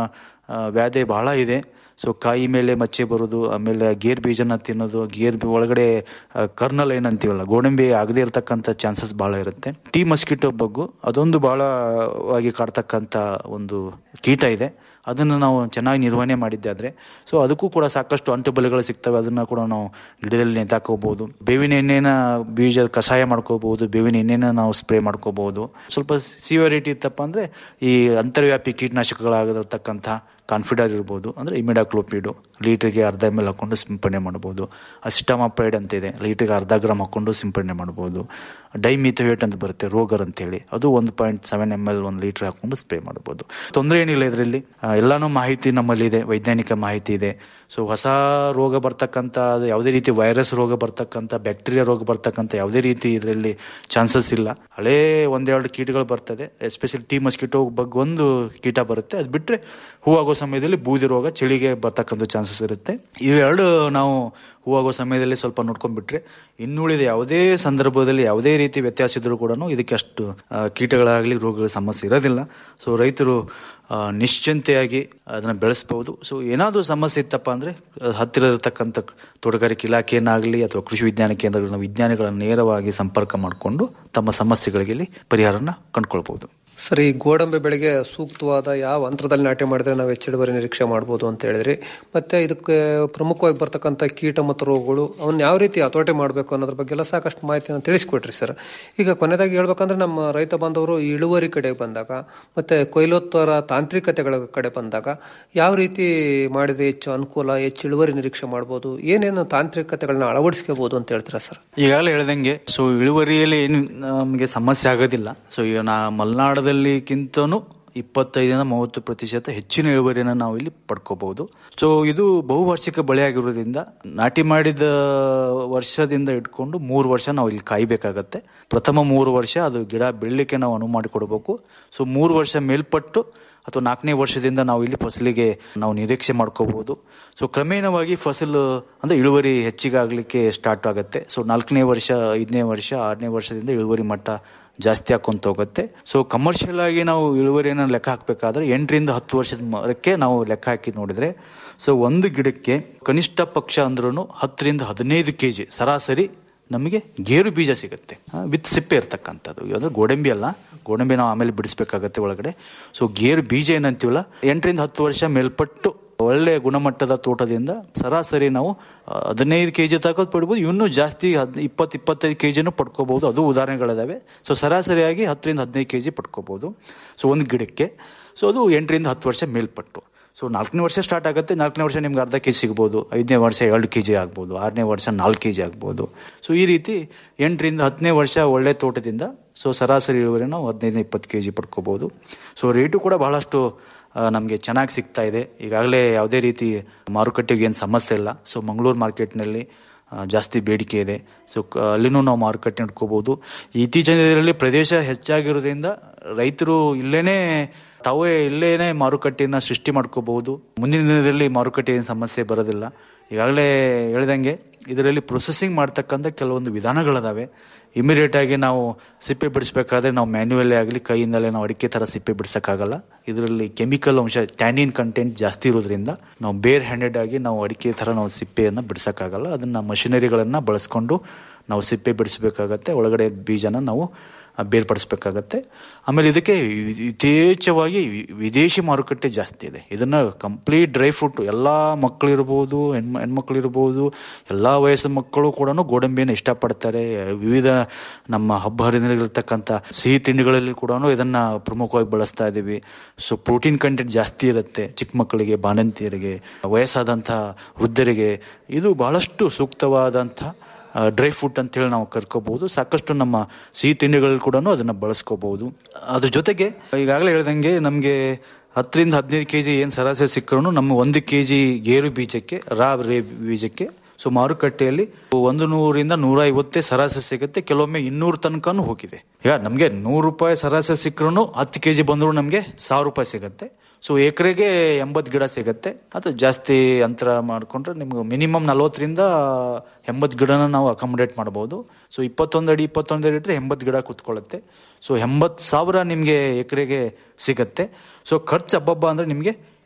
Speaker 17: ಆ, ವ್ಯಾಧಿ ಬಹಳ ಇದೆ ಸೊ ಕಾಯಿ ಮೇಲೆ ಮಚ್ಚೆ ಬರೋದು ಆಮೇಲೆ ಗೇರ್ ಬೀಜನ ತಿನ್ನೋದು ಗೇರ್ ಬಿ- ಒಳಗಡೆ ಕರ್ನಲ್ ಏನಂತೀವಲ್ಲ ಗೋಡಂಬಿ ಆಗದೇ ಇರತಕ್ಕಂಥ ಚಾನ್ಸಸ್ ಬಹಳ ಇರುತ್ತೆ ಟೀ ಮಸ್ಕಿಟೋ ಬಗ್ಗು ಅದೊಂದು ಬಹಳವಾಗಿ ಕಾಡ್ತಕ್ಕಂಥ ಒಂದು ಕೀಟ ಇದೆ ಅದನ್ನು ನಾವು ಚೆನ್ನಾಗಿ ನಿರ್ವಹಣೆ ಮಾಡಿದ್ದಾದ್ರೆ ಸೊ ಅದಕ್ಕೂ ಕೂಡ ಸಾಕಷ್ಟು ಅಂಟುಬಲೆಗಳು ಸಿಗ್ತವೆ ಅದನ್ನ ಕೂಡ ನಾವು ಗಿಡದಲ್ಲಿ ನೇತಾಕೋಬಹುದು ಬೇವಿನ ಎಣ್ಣೆನ ಬೀಜ ಕಷಾಯ ಮಾಡ್ಕೋಬಹುದು ಬೇವಿನ ಎಣ್ಣೆನ ನಾವು ಸ್ಪ್ರೇ ಮಾಡ್ಕೋಬಹುದು ಸ್ವಲ್ಪ ಸಿವಿಯರಿಟಿ ಇತ್ತಪ್ಪ ಅಂದ್ರೆ ಈ ಅಂತರ್ವ್ಯಾಪಿ ಕೀಟನಾಶಕಗಳಾಗಿರತಕ್ಕಂಥ ಕಾನ್ಫಿಡರ್ ಇರ್ಬೋದು ಅಂದರೆ ಇಮಿಡಾಕ್ಲೋಪಿಡು ಲೀಟ್ರಿಗೆ ಅರ್ಧ ಎಮ್ ಎಲ್ ಹಾಕೊಂಡು ಸಿಂಪಡಣೆ ಮಾಡ್ಬೋದು ಅಸಿಟಮಾಪೈಡ್ ಅಂತ ಇದೆ ಲೀಟ್ರಿಗೆ ಅರ್ಧ ಗ್ರಾಮ್ ಹಾಕೊಂಡು ಸಿಂಪಡಣೆ ಮಾಡ್ಬೋದು ಡೈಮಿಥೋಯೇಟ್ ಅಂತ ಬರುತ್ತೆ ರೋಗರ್ ಅಂತೇಳಿ ಅದು ಒಂದು ಪಾಯಿಂಟ್ ಸೆವೆನ್ ಎಮ್ ಎಲ್ ಒಂದು ಲೀಟರ್ ಹಾಕೊಂಡು ಸ್ಪ್ರೇ ಮಾಡ್ಬೋದು ತೊಂದರೆ ಏನಿಲ್ಲ ಇದರಲ್ಲಿ ಎಲ್ಲಾನು ಮಾಹಿತಿ ನಮ್ಮಲ್ಲಿ ಇದೆ ವೈಜ್ಞಾನಿಕ ಮಾಹಿತಿ ಇದೆ ಸೊ ಹೊಸ ರೋಗ ಬರ್ತಕ್ಕಂಥ ಅದು ಯಾವುದೇ ರೀತಿ ವೈರಸ್ ರೋಗ ಬರ್ತಕ್ಕಂಥ ಬ್ಯಾಕ್ಟೀರಿಯಾ ರೋಗ ಬರ್ತಕ್ಕಂಥ ಯಾವುದೇ ರೀತಿ ಇದರಲ್ಲಿ ಚಾನ್ಸಸ್ ಇಲ್ಲ ಹಳೇ ಒಂದೆರಡು ಕೀಟಗಳು ಬರ್ತದೆ ಎಸ್ಪೆಷಲಿ ಟೀ ಮಸ್ಕಿಟೋ ಬಗ್ಗೆ ಒಂದು ಕೀಟ ಬರುತ್ತೆ ಅದು ಬಿಟ್ಟರೆ ಹೂವಾಗೋ ಸಮಯದಲ್ಲಿ ಬೂದಿ ರೋಗ ಚಳಿಗೆ ಬರ್ತಕ್ಕಂಥ ಚಾನ್ಸಸ್ ಇರುತ್ತೆ ಇವೆರಡು ನಾವು ಹೂವಾಗೋ ಸಮಯದಲ್ಲಿ ಸ್ವಲ್ಪ ನೋಡ್ಕೊಂಡ್ಬಿಟ್ರೆ ಇನ್ನುಳಿದ ಯಾವುದೇ ಸಂದರ್ಭದಲ್ಲಿ ಯಾವುದೇ ರೀತಿ ವ್ಯತ್ಯಾಸ ಇದ್ರೂ ಕೂಡ ಇದಕ್ಕೆ ಅಷ್ಟು ಆ, ಕೀಟಗಳಾಗಲಿ ರೋಗಗಳ ಸಮಸ್ಯೆ ಇರೋದಿಲ್ಲ ಸೊ ರೈತರು ಆ, ನಿಶ್ಚಿಂತೆಯಾಗಿ ಅದನ್ನು ಬೆಳೆಸ್ಬೋದು ಸೊ ಏನಾದರೂ ಸಮಸ್ಯೆ ಇತ್ತಪ್ಪ ಅಂದರೆ ಹತ್ತಿರ ಇರತಕ್ಕಂಥ ತೋಟಗಾರಿಕೆ ಇಲಾಖೆಯನ್ನಾಗಲಿ ಅಥವಾ ಕೃಷಿ ವಿಜ್ಞಾನ ಕೇಂದ್ರಗಳನ್ನ ವಿಜ್ಞಾನಿಗಳನ್ನ ನೇರವಾಗಿ ಸಂಪರ್ಕ ಮಾಡಿಕೊಂಡು ತಮ್ಮ ಸಮಸ್ಯೆಗಳಿಗೆ ಇಲ್ಲಿ ಪರಿಹಾರನ ಕಂಡುಕೊಳ್ಬೋದು
Speaker 16: ಸರಿ ಗೋಡಂಬಿ ಬೆಳೆಗೆ ಸೂಕ್ತವಾದ ಯಾವ ಅಂತರದಲ್ಲಿ ನಾಟಿ ಮಾಡಿದ್ರೆ ನಾವು ಹೆಚ್ಚು ಇಳುವರಿ ನಿರೀಕ್ಷೆ ಮಾಡ್ಬೋದು ಅಂತ ಹೇಳಿದ್ರಿ ಮತ್ತೆ ಇದಕ್ಕೆ ಪ್ರಮುಖವಾಗಿ ಬರ್ತಕ್ಕಂಥ ಕೀಟ ಮತ್ತು ರೋಗಗಳು ಅವನ್ನ ಯಾವ ರೀತಿ ಹತೋಟಿ ಮಾಡಬೇಕು ಅನ್ನೋದ್ರ ಬಗ್ಗೆ ಎಲ್ಲ ಸಾಕಷ್ಟು ಮಾಹಿತಿಯನ್ನು ತಿಳಿಸ್ಕೊಟ್ರಿ ಸರ್ ಈಗ ಕೊನೆಯದಾಗಿ ಹೇಳ್ಬೇಕಂದ್ರೆ ನಮ್ಮ ರೈತ ಬಾಂಧವರು ಇಳುವರಿ ಕಡೆಗೆ ಬಂದಾಗ ಮತ್ತೆ ಕೊಯ್ಲೋತ್ತರ ತಾಂತ್ರಿಕತೆಗಳ ಕಡೆ ಬಂದಾಗ ಯಾವ ರೀತಿ ಮಾಡಿದ್ರೆ ಹೆಚ್ಚು ಅನುಕೂಲ ಹೆಚ್ಚು ಇಳುವರಿ ನಿರೀಕ್ಷೆ ಮಾಡ್ಬೋದು ಏನೇನು ತಾಂತ್ರಿಕತೆಗಳನ್ನ ಅಳವಡಿಸ್ಕೋಬಹುದು ಅಂತ ಹೇಳ್ತೀರಾ ಸರ್
Speaker 17: ಈಗಾಗಲೇ ಹೇಳ್ದಂಗೆ ಸೊ ಇಳುವರಿಯಲ್ಲಿ ಏನು ನಮಗೆ ಸಮಸ್ಯೆ ಆಗೋದಿಲ್ಲ ಸೊ ಈಗ ನಾ ಮಲೆನಾಡದಲ್ಲಿಗಿಂತನೂ ಇಪ್ಪತ್ತೈದರಿಂದ ಮೂವತ್ತು ಪ್ರತಿಶತ ಹೆಚ್ಚಿನ ಇಳುವರಿಯನ್ನು ನಾವು ಇಲ್ಲಿ ಪಡ್ಕೋಬಹುದು ಸೊ ಇದು ಬಹುವಾರ್ಷಿಕ ಬೆಳೆ ಆಗಿರೋದ್ರಿಂದ ನಾಟಿ ಮಾಡಿದ ವರ್ಷದಿಂದ ಇಟ್ಕೊಂಡು ಮೂರು ವರ್ಷ ನಾವು ಇಲ್ಲಿ ಕಾಯ್ಬೇಕಾಗತ್ತೆ ಪ್ರಥಮ ಮೂರು ವರ್ಷ ಅದು ಗಿಡ ಬೆಳಿಲಿಕ್ಕೆ ನಾವು ಅನುವು ಮಾಡಿಕೊಡ್ಬೇಕು ಸೊ ಮೂರು ವರ್ಷ ಮೇಲ್ಪಟ್ಟು ಅಥವಾ ನಾಲ್ಕನೇ ವರ್ಷದಿಂದ ನಾವು ಇಲ್ಲಿ ಫಸಲಿಗೆ ನಾವು ನಿರೀಕ್ಷೆ ಮಾಡ್ಕೋಬಹುದು ಸೊ ಕ್ರಮೇಣವಾಗಿ ಫಸಲು ಅಂದ್ರೆ ಇಳುವರಿ ಹೆಚ್ಚಿಗೆ ಆಗ್ಲಿಕ್ಕೆ ಸ್ಟಾರ್ಟ್ ಆಗುತ್ತೆ ಸೊ ನಾಲ್ಕನೇ ವರ್ಷ ಐದನೇ ವರ್ಷ ಆರನೇ ವರ್ಷದಿಂದ ಇಳುವರಿ ಮಟ್ಟ ಜಾಸ್ತಿ ಹಾಕೊಂತ ಹೋಗುತ್ತೆ ಸೊ ಕಮರ್ಷಿಯಲ್ ಆಗಿ ನಾವು ಇಳುವರಿಯನ್ನು ಲೆಕ್ಕ ಹಾಕಬೇಕಾದ್ರೆ ಎಂಟರಿಂದ ಹತ್ತು ವರ್ಷದ ಮರಕ್ಕೆ ನಾವು ಲೆಕ್ಕ ಹಾಕಿ ನೋಡಿದ್ರೆ ಸೊ ಒಂದು ಗಿಡಕ್ಕೆ ಕನಿಷ್ಠ ಪಕ್ಷ ಅಂದ್ರೂ ಹತ್ತರಿಂದ ಹದಿನೈದು ಕೆ ಜಿ ಸರಾಸರಿ ನಮಗೆ ಗೇರು ಬೀಜ ಸಿಗುತ್ತೆ ವಿತ್ ಸಿಪ್ಪೆ ಇರ್ತಕ್ಕಂಥದ್ದು ಅಂದ್ರೆ ಗೋಡಂಬಿ ಅಲ್ಲ ಗೋಡಂಬಿ ನಾವು ಆಮೇಲೆ ಬಿಡಿಸ್ಬೇಕಾಗತ್ತೆ ಒಳಗಡೆ ಸೊ ಗೇರು ಬೀಜ ಏನಂತೀವಲ್ಲ ಎಂಟರಿಂದ ಹತ್ತು ವರ್ಷ ಮೇಲ್ಪಟ್ಟು ಒಳ್ಳೆ ಗುಣಮಟ್ಟದ ತೋಟದಿಂದ ಸರಾಸರಿ ನಾವು ಆ, ಹದಿನೈದು ಕೆ ಜಿ ತಗೋದು ಪಡ್ಬೋದು ಇನ್ನೂ ಜಾಸ್ತಿ ಹದ್ ಇಪ್ಪತ್ತು ಇಪ್ಪತ್ತೈದು ಕೆ ಜಿನೂ ಪಡ್ಕೋಬಹುದು ಅದು ಉದಾಹರಣೆಗಳಿದಾವೆ ಸೊ ಸರಾಸರಿಯಾಗಿ ಹತ್ತರಿಂದ ಹದಿನೈದು ಕೆ ಜಿ ಪಡ್ಕೋಬಹುದು ಸೊ ಒಂದು ಗಿಡಕ್ಕೆ ಸೊ ಅದು ಎಂಟರಿಂದ ಹತ್ತು ವರ್ಷ ಮೇಲ್ಪಟ್ಟು ಸೊ ನಾಲ್ಕನೇ ವರ್ಷ ಸ್ಟಾರ್ಟ್ ಆಗುತ್ತೆ ನಾಲ್ಕನೇ ವರ್ಷ ನಿಮ್ಗೆ ಅರ್ಧ ಕೆ ಜಿ ಸಿಗ್ಬೋದು ಐದನೇ ವರ್ಷ ಎರಡು ಕೆ ಜಿ ಆಗ್ಬೋದು ಆರನೇ ವರ್ಷ ನಾಲ್ಕು ಕೆ ಜಿ ಆಗ್ಬೋದು ಸೊ ಈ ರೀತಿ ಎಂಟರಿಂದ ಹತ್ತನೇ ವರ್ಷ ಒಳ್ಳೆ ತೋಟದಿಂದ ಸೊ ಸರಾಸರಿ ಇಳುವರಿ ನಾವು ಹದಿನೈದು ಇಪ್ಪತ್ತು ಕೆ ಜಿ ಪಡ್ಕೋಬಹುದು ಸೊ ರೇಟು ಕೂಡ ಬಹಳಷ್ಟು ನಮಗೆ ಚೆನ್ನಾಗಿ ಸಿಗ್ತಾ ಇದೆ ಈಗಾಗಲೇ ಯಾವುದೇ ರೀತಿ ಮಾರುಕಟ್ಟೆಗೆ ಏನು ಸಮಸ್ಯೆ ಇಲ್ಲ ಸೊ ಮಂಗಳೂರು ಮಾರ್ಕೆಟ್ನಲ್ಲಿ ಆ, ಜಾಸ್ತಿ ಬೇಡಿಕೆ ಇದೆ ಸೊ ಕ- ಅಲ್ಲಿನೂ ನಾವು ಮಾರುಕಟ್ಟೆ ಇಟ್ಕೋಬಹುದು ಇತ್ತೀಚಿನ ದಿನದಲ್ಲಿ ಪ್ರದೇಶ ಹೆಚ್ಚಾಗಿರೋದ್ರಿಂದ ರೈತರು ಇಲ್ಲೇನೆ ತಾವೇ ಇಲ್ಲೇನೆ ಮಾರುಕಟ್ಟೆಯನ್ನ ಸೃಷ್ಟಿ ಮಾಡ್ಕೋಬಹುದು ಮುಂದಿನ ದಿನದಲ್ಲಿ ಮಾರುಕಟ್ಟೆ ಏನು ಸಮಸ್ಯೆ ಬರೋದಿಲ್ಲ ಈಗಾಗಲೇ ಹೇಳ್ದಂಗೆ ಇದರಲ್ಲಿ ಪ್ರೊಸೆಸಿಂಗ್ ಮಾಡ್ತಕ್ಕಂಥ ಕೆಲವೊಂದು ವಿಧಾನಗಳಿದಾವೆ ಇಮಿಡಿಯೇಟ್ ಆಗಿ ನಾವು ಸಿಪ್ಪೆ ಬಿಡಿಸ್ಬೇಕಾದ್ರೆ ನಾವು ಮ್ಯಾನ್ಯುವಲ್ಲೇ ಆಗಲಿ ಕೈಯಿಂದಲೇ ನಾವು ಅಡಿಕೆ ಥರ ಸಿಪ್ಪೆ ಬಿಡಿಸೋಕ್ಕಾಗಲ್ಲ ಇದರಲ್ಲಿ ಕೆಮಿಕಲ್ ಅಂಶ ಟ್ಯಾನಿನ್ ಕಂಟೆಂಟ್ ಜಾಸ್ತಿ ಇರೋದ್ರಿಂದ ನಾವು ಬೇರ್ ಹ್ಯಾಂಡೆಡ್ ಆಗಿ ನಾವು ಅಡಿಕೆ ಥರ ನಾವು ಸಿಪ್ಪೆಯನ್ನು ಬಿಡಿಸೋಕ್ಕಾಗಲ್ಲ ಅದನ್ನು ಮಷಿನರಿಗಳನ್ನು ಬಳಸ್ಕೊಂಡು ನಾವು ಸಿಪ್ಪೆ ಬಿಡಿಸ್ಬೇಕಾಗತ್ತೆ ಒಳಗಡೆ ಬೀಜನ ನಾವು ಆ, ಬೇರ್ಪಡಿಸ್ಬೇಕಾಗತ್ತೆ ಆಮೇಲೆ ಇದಕ್ಕೆ ಯಥೇಚ್ಛವಾಗಿ ವಿ- ವಿದೇಶಿ ಮಾರುಕಟ್ಟೆ ಜಾಸ್ತಿ ಇದೆ ಇದನ್ನ ಕಂಪ್ಲೀಟ್ ಡ್ರೈ ಫ್ರೂಟ್ ಎಲ್ಲ ಮಕ್ಕಳಿರ್ಬೋದು ಹೆಣ್ಮ ಹೆಣ್ಮಕ್ಳು ಇರ್ಬೋದು ಎಲ್ಲ ವಯಸ್ಸಿನ ಮಕ್ಕಳು ಕೂಡ ಗೋಡಂಬಿಯನ್ನು ಇಷ್ಟಪಡ್ತಾರೆ ವಿವಿಧ ನಮ್ಮ ಹಬ್ಬ ಹರಿದಿನಗಳಿರ್ತಕ್ಕಂಥ ಸಿಹಿ ತಿಂಡಿಗಳಲ್ಲಿ ಕೂಡ ಇದನ್ನ ಪ್ರಮುಖವಾಗಿ ಬಳಸ್ತಾ ಇದ್ದೀವಿ ಸೊ ಪ್ರೋಟೀನ್ ಕಂಟೆಂಟ್ ಜಾಸ್ತಿ ಇರುತ್ತೆ ಚಿಕ್ಕ ಮಕ್ಕಳಿಗೆ ಬಾಣಂತಿಯರಿಗೆ ವಯಸ್ಸಾದಂಥ ವೃದ್ಧರಿಗೆ ಇದು ಬಹಳಷ್ಟು ಸೂಕ್ತವಾದಂಥ ಡ್ರೈ ಫ್ರೂಟ್ ಅಂತೇಳಿ ನಾವು ಕರ್ಕೋಬಹುದು ಸಾಕಷ್ಟು ನಮ್ಮ ಸಿಹಿ ತಿಂಡಿಗಳಲ್ಲಿ ಕೂಡ ಅದನ್ನ ಬಳಸ್ಕೋಬಹುದು ಅದ್ರ ಜೊತೆಗೆ ಈಗಾಗಲೇ ಹೇಳ್ದಂಗೆ ನಮಗೆ ಹತ್ತರಿಂದ ಹದಿನೈದು ಕೆ ಜಿ ಏನು ಸರಾಸರಿ ಸಿಕ್ಕರೂ ನಮ್ಮ ಒಂದು ಕೆ ಜಿ ಗೇರು ಬೀಜಕ್ಕೆ ರಾ ರೇ ಬೀಜಕ್ಕೆ ಸೊ ಮಾರುಕಟ್ಟೆಯಲ್ಲಿ ಒಂದು ನೂರಿಂದ ನೂರ ಐವತ್ತೇ ಸರಾಸರಿ ಸಿಗುತ್ತೆ ಕೆಲವೊಮ್ಮೆ ಇನ್ನೂರು ತನಕನೂ ಹೋಗಿದೆ ಈಗ ನಮಗೆ ನೂರು ರೂಪಾಯಿ ಸರಾಸರಿ ಸಿಕ್ಕರೂ ಹತ್ತು ಕೆ ಜಿ ಬಂದರೂ ನಮಗೆ ಸಾವಿರ ರೂಪಾಯಿ ಸಿಗುತ್ತೆ ಸೊ ಎಕರೆಗೆ ಎಂಬತ್ತು ಗಿಡ ಸಿಗುತ್ತೆ ಅದು ಜಾಸ್ತಿ ಅಂತರ ಮಾಡಿಕೊಂಡ್ರೆ ನಿಮ್ಗೆ ಮಿನಿಮಮ್ ನಲ್ವತ್ತರಿಂದ ಎಂಬತ್ತು ಗಿಡನ ನಾವು ಅಕಾಮಡೇಟ್ ಮಾಡ್ಬೋದು ಸೊ ಇಪ್ಪತ್ತೊಂದು ಅಡಿ ಇಪ್ಪತ್ತೊಂದು ಅಡಿ ಇಟ್ಟರೆ ಎಂಬತ್ತು ಗಿಡ ಕೂತ್ಕೊಳ್ಳುತ್ತೆ ಸೊ ಎಂಬತ್ತು ಸಾವಿರ ನಿಮಗೆ ಎಕರೆಗೆ ಸಿಗತ್ತೆ ಸೊ ಖರ್ಚು ಹಬ್ಬಬ್ಬ ಅಂದರೆ ನಿಮಗೆ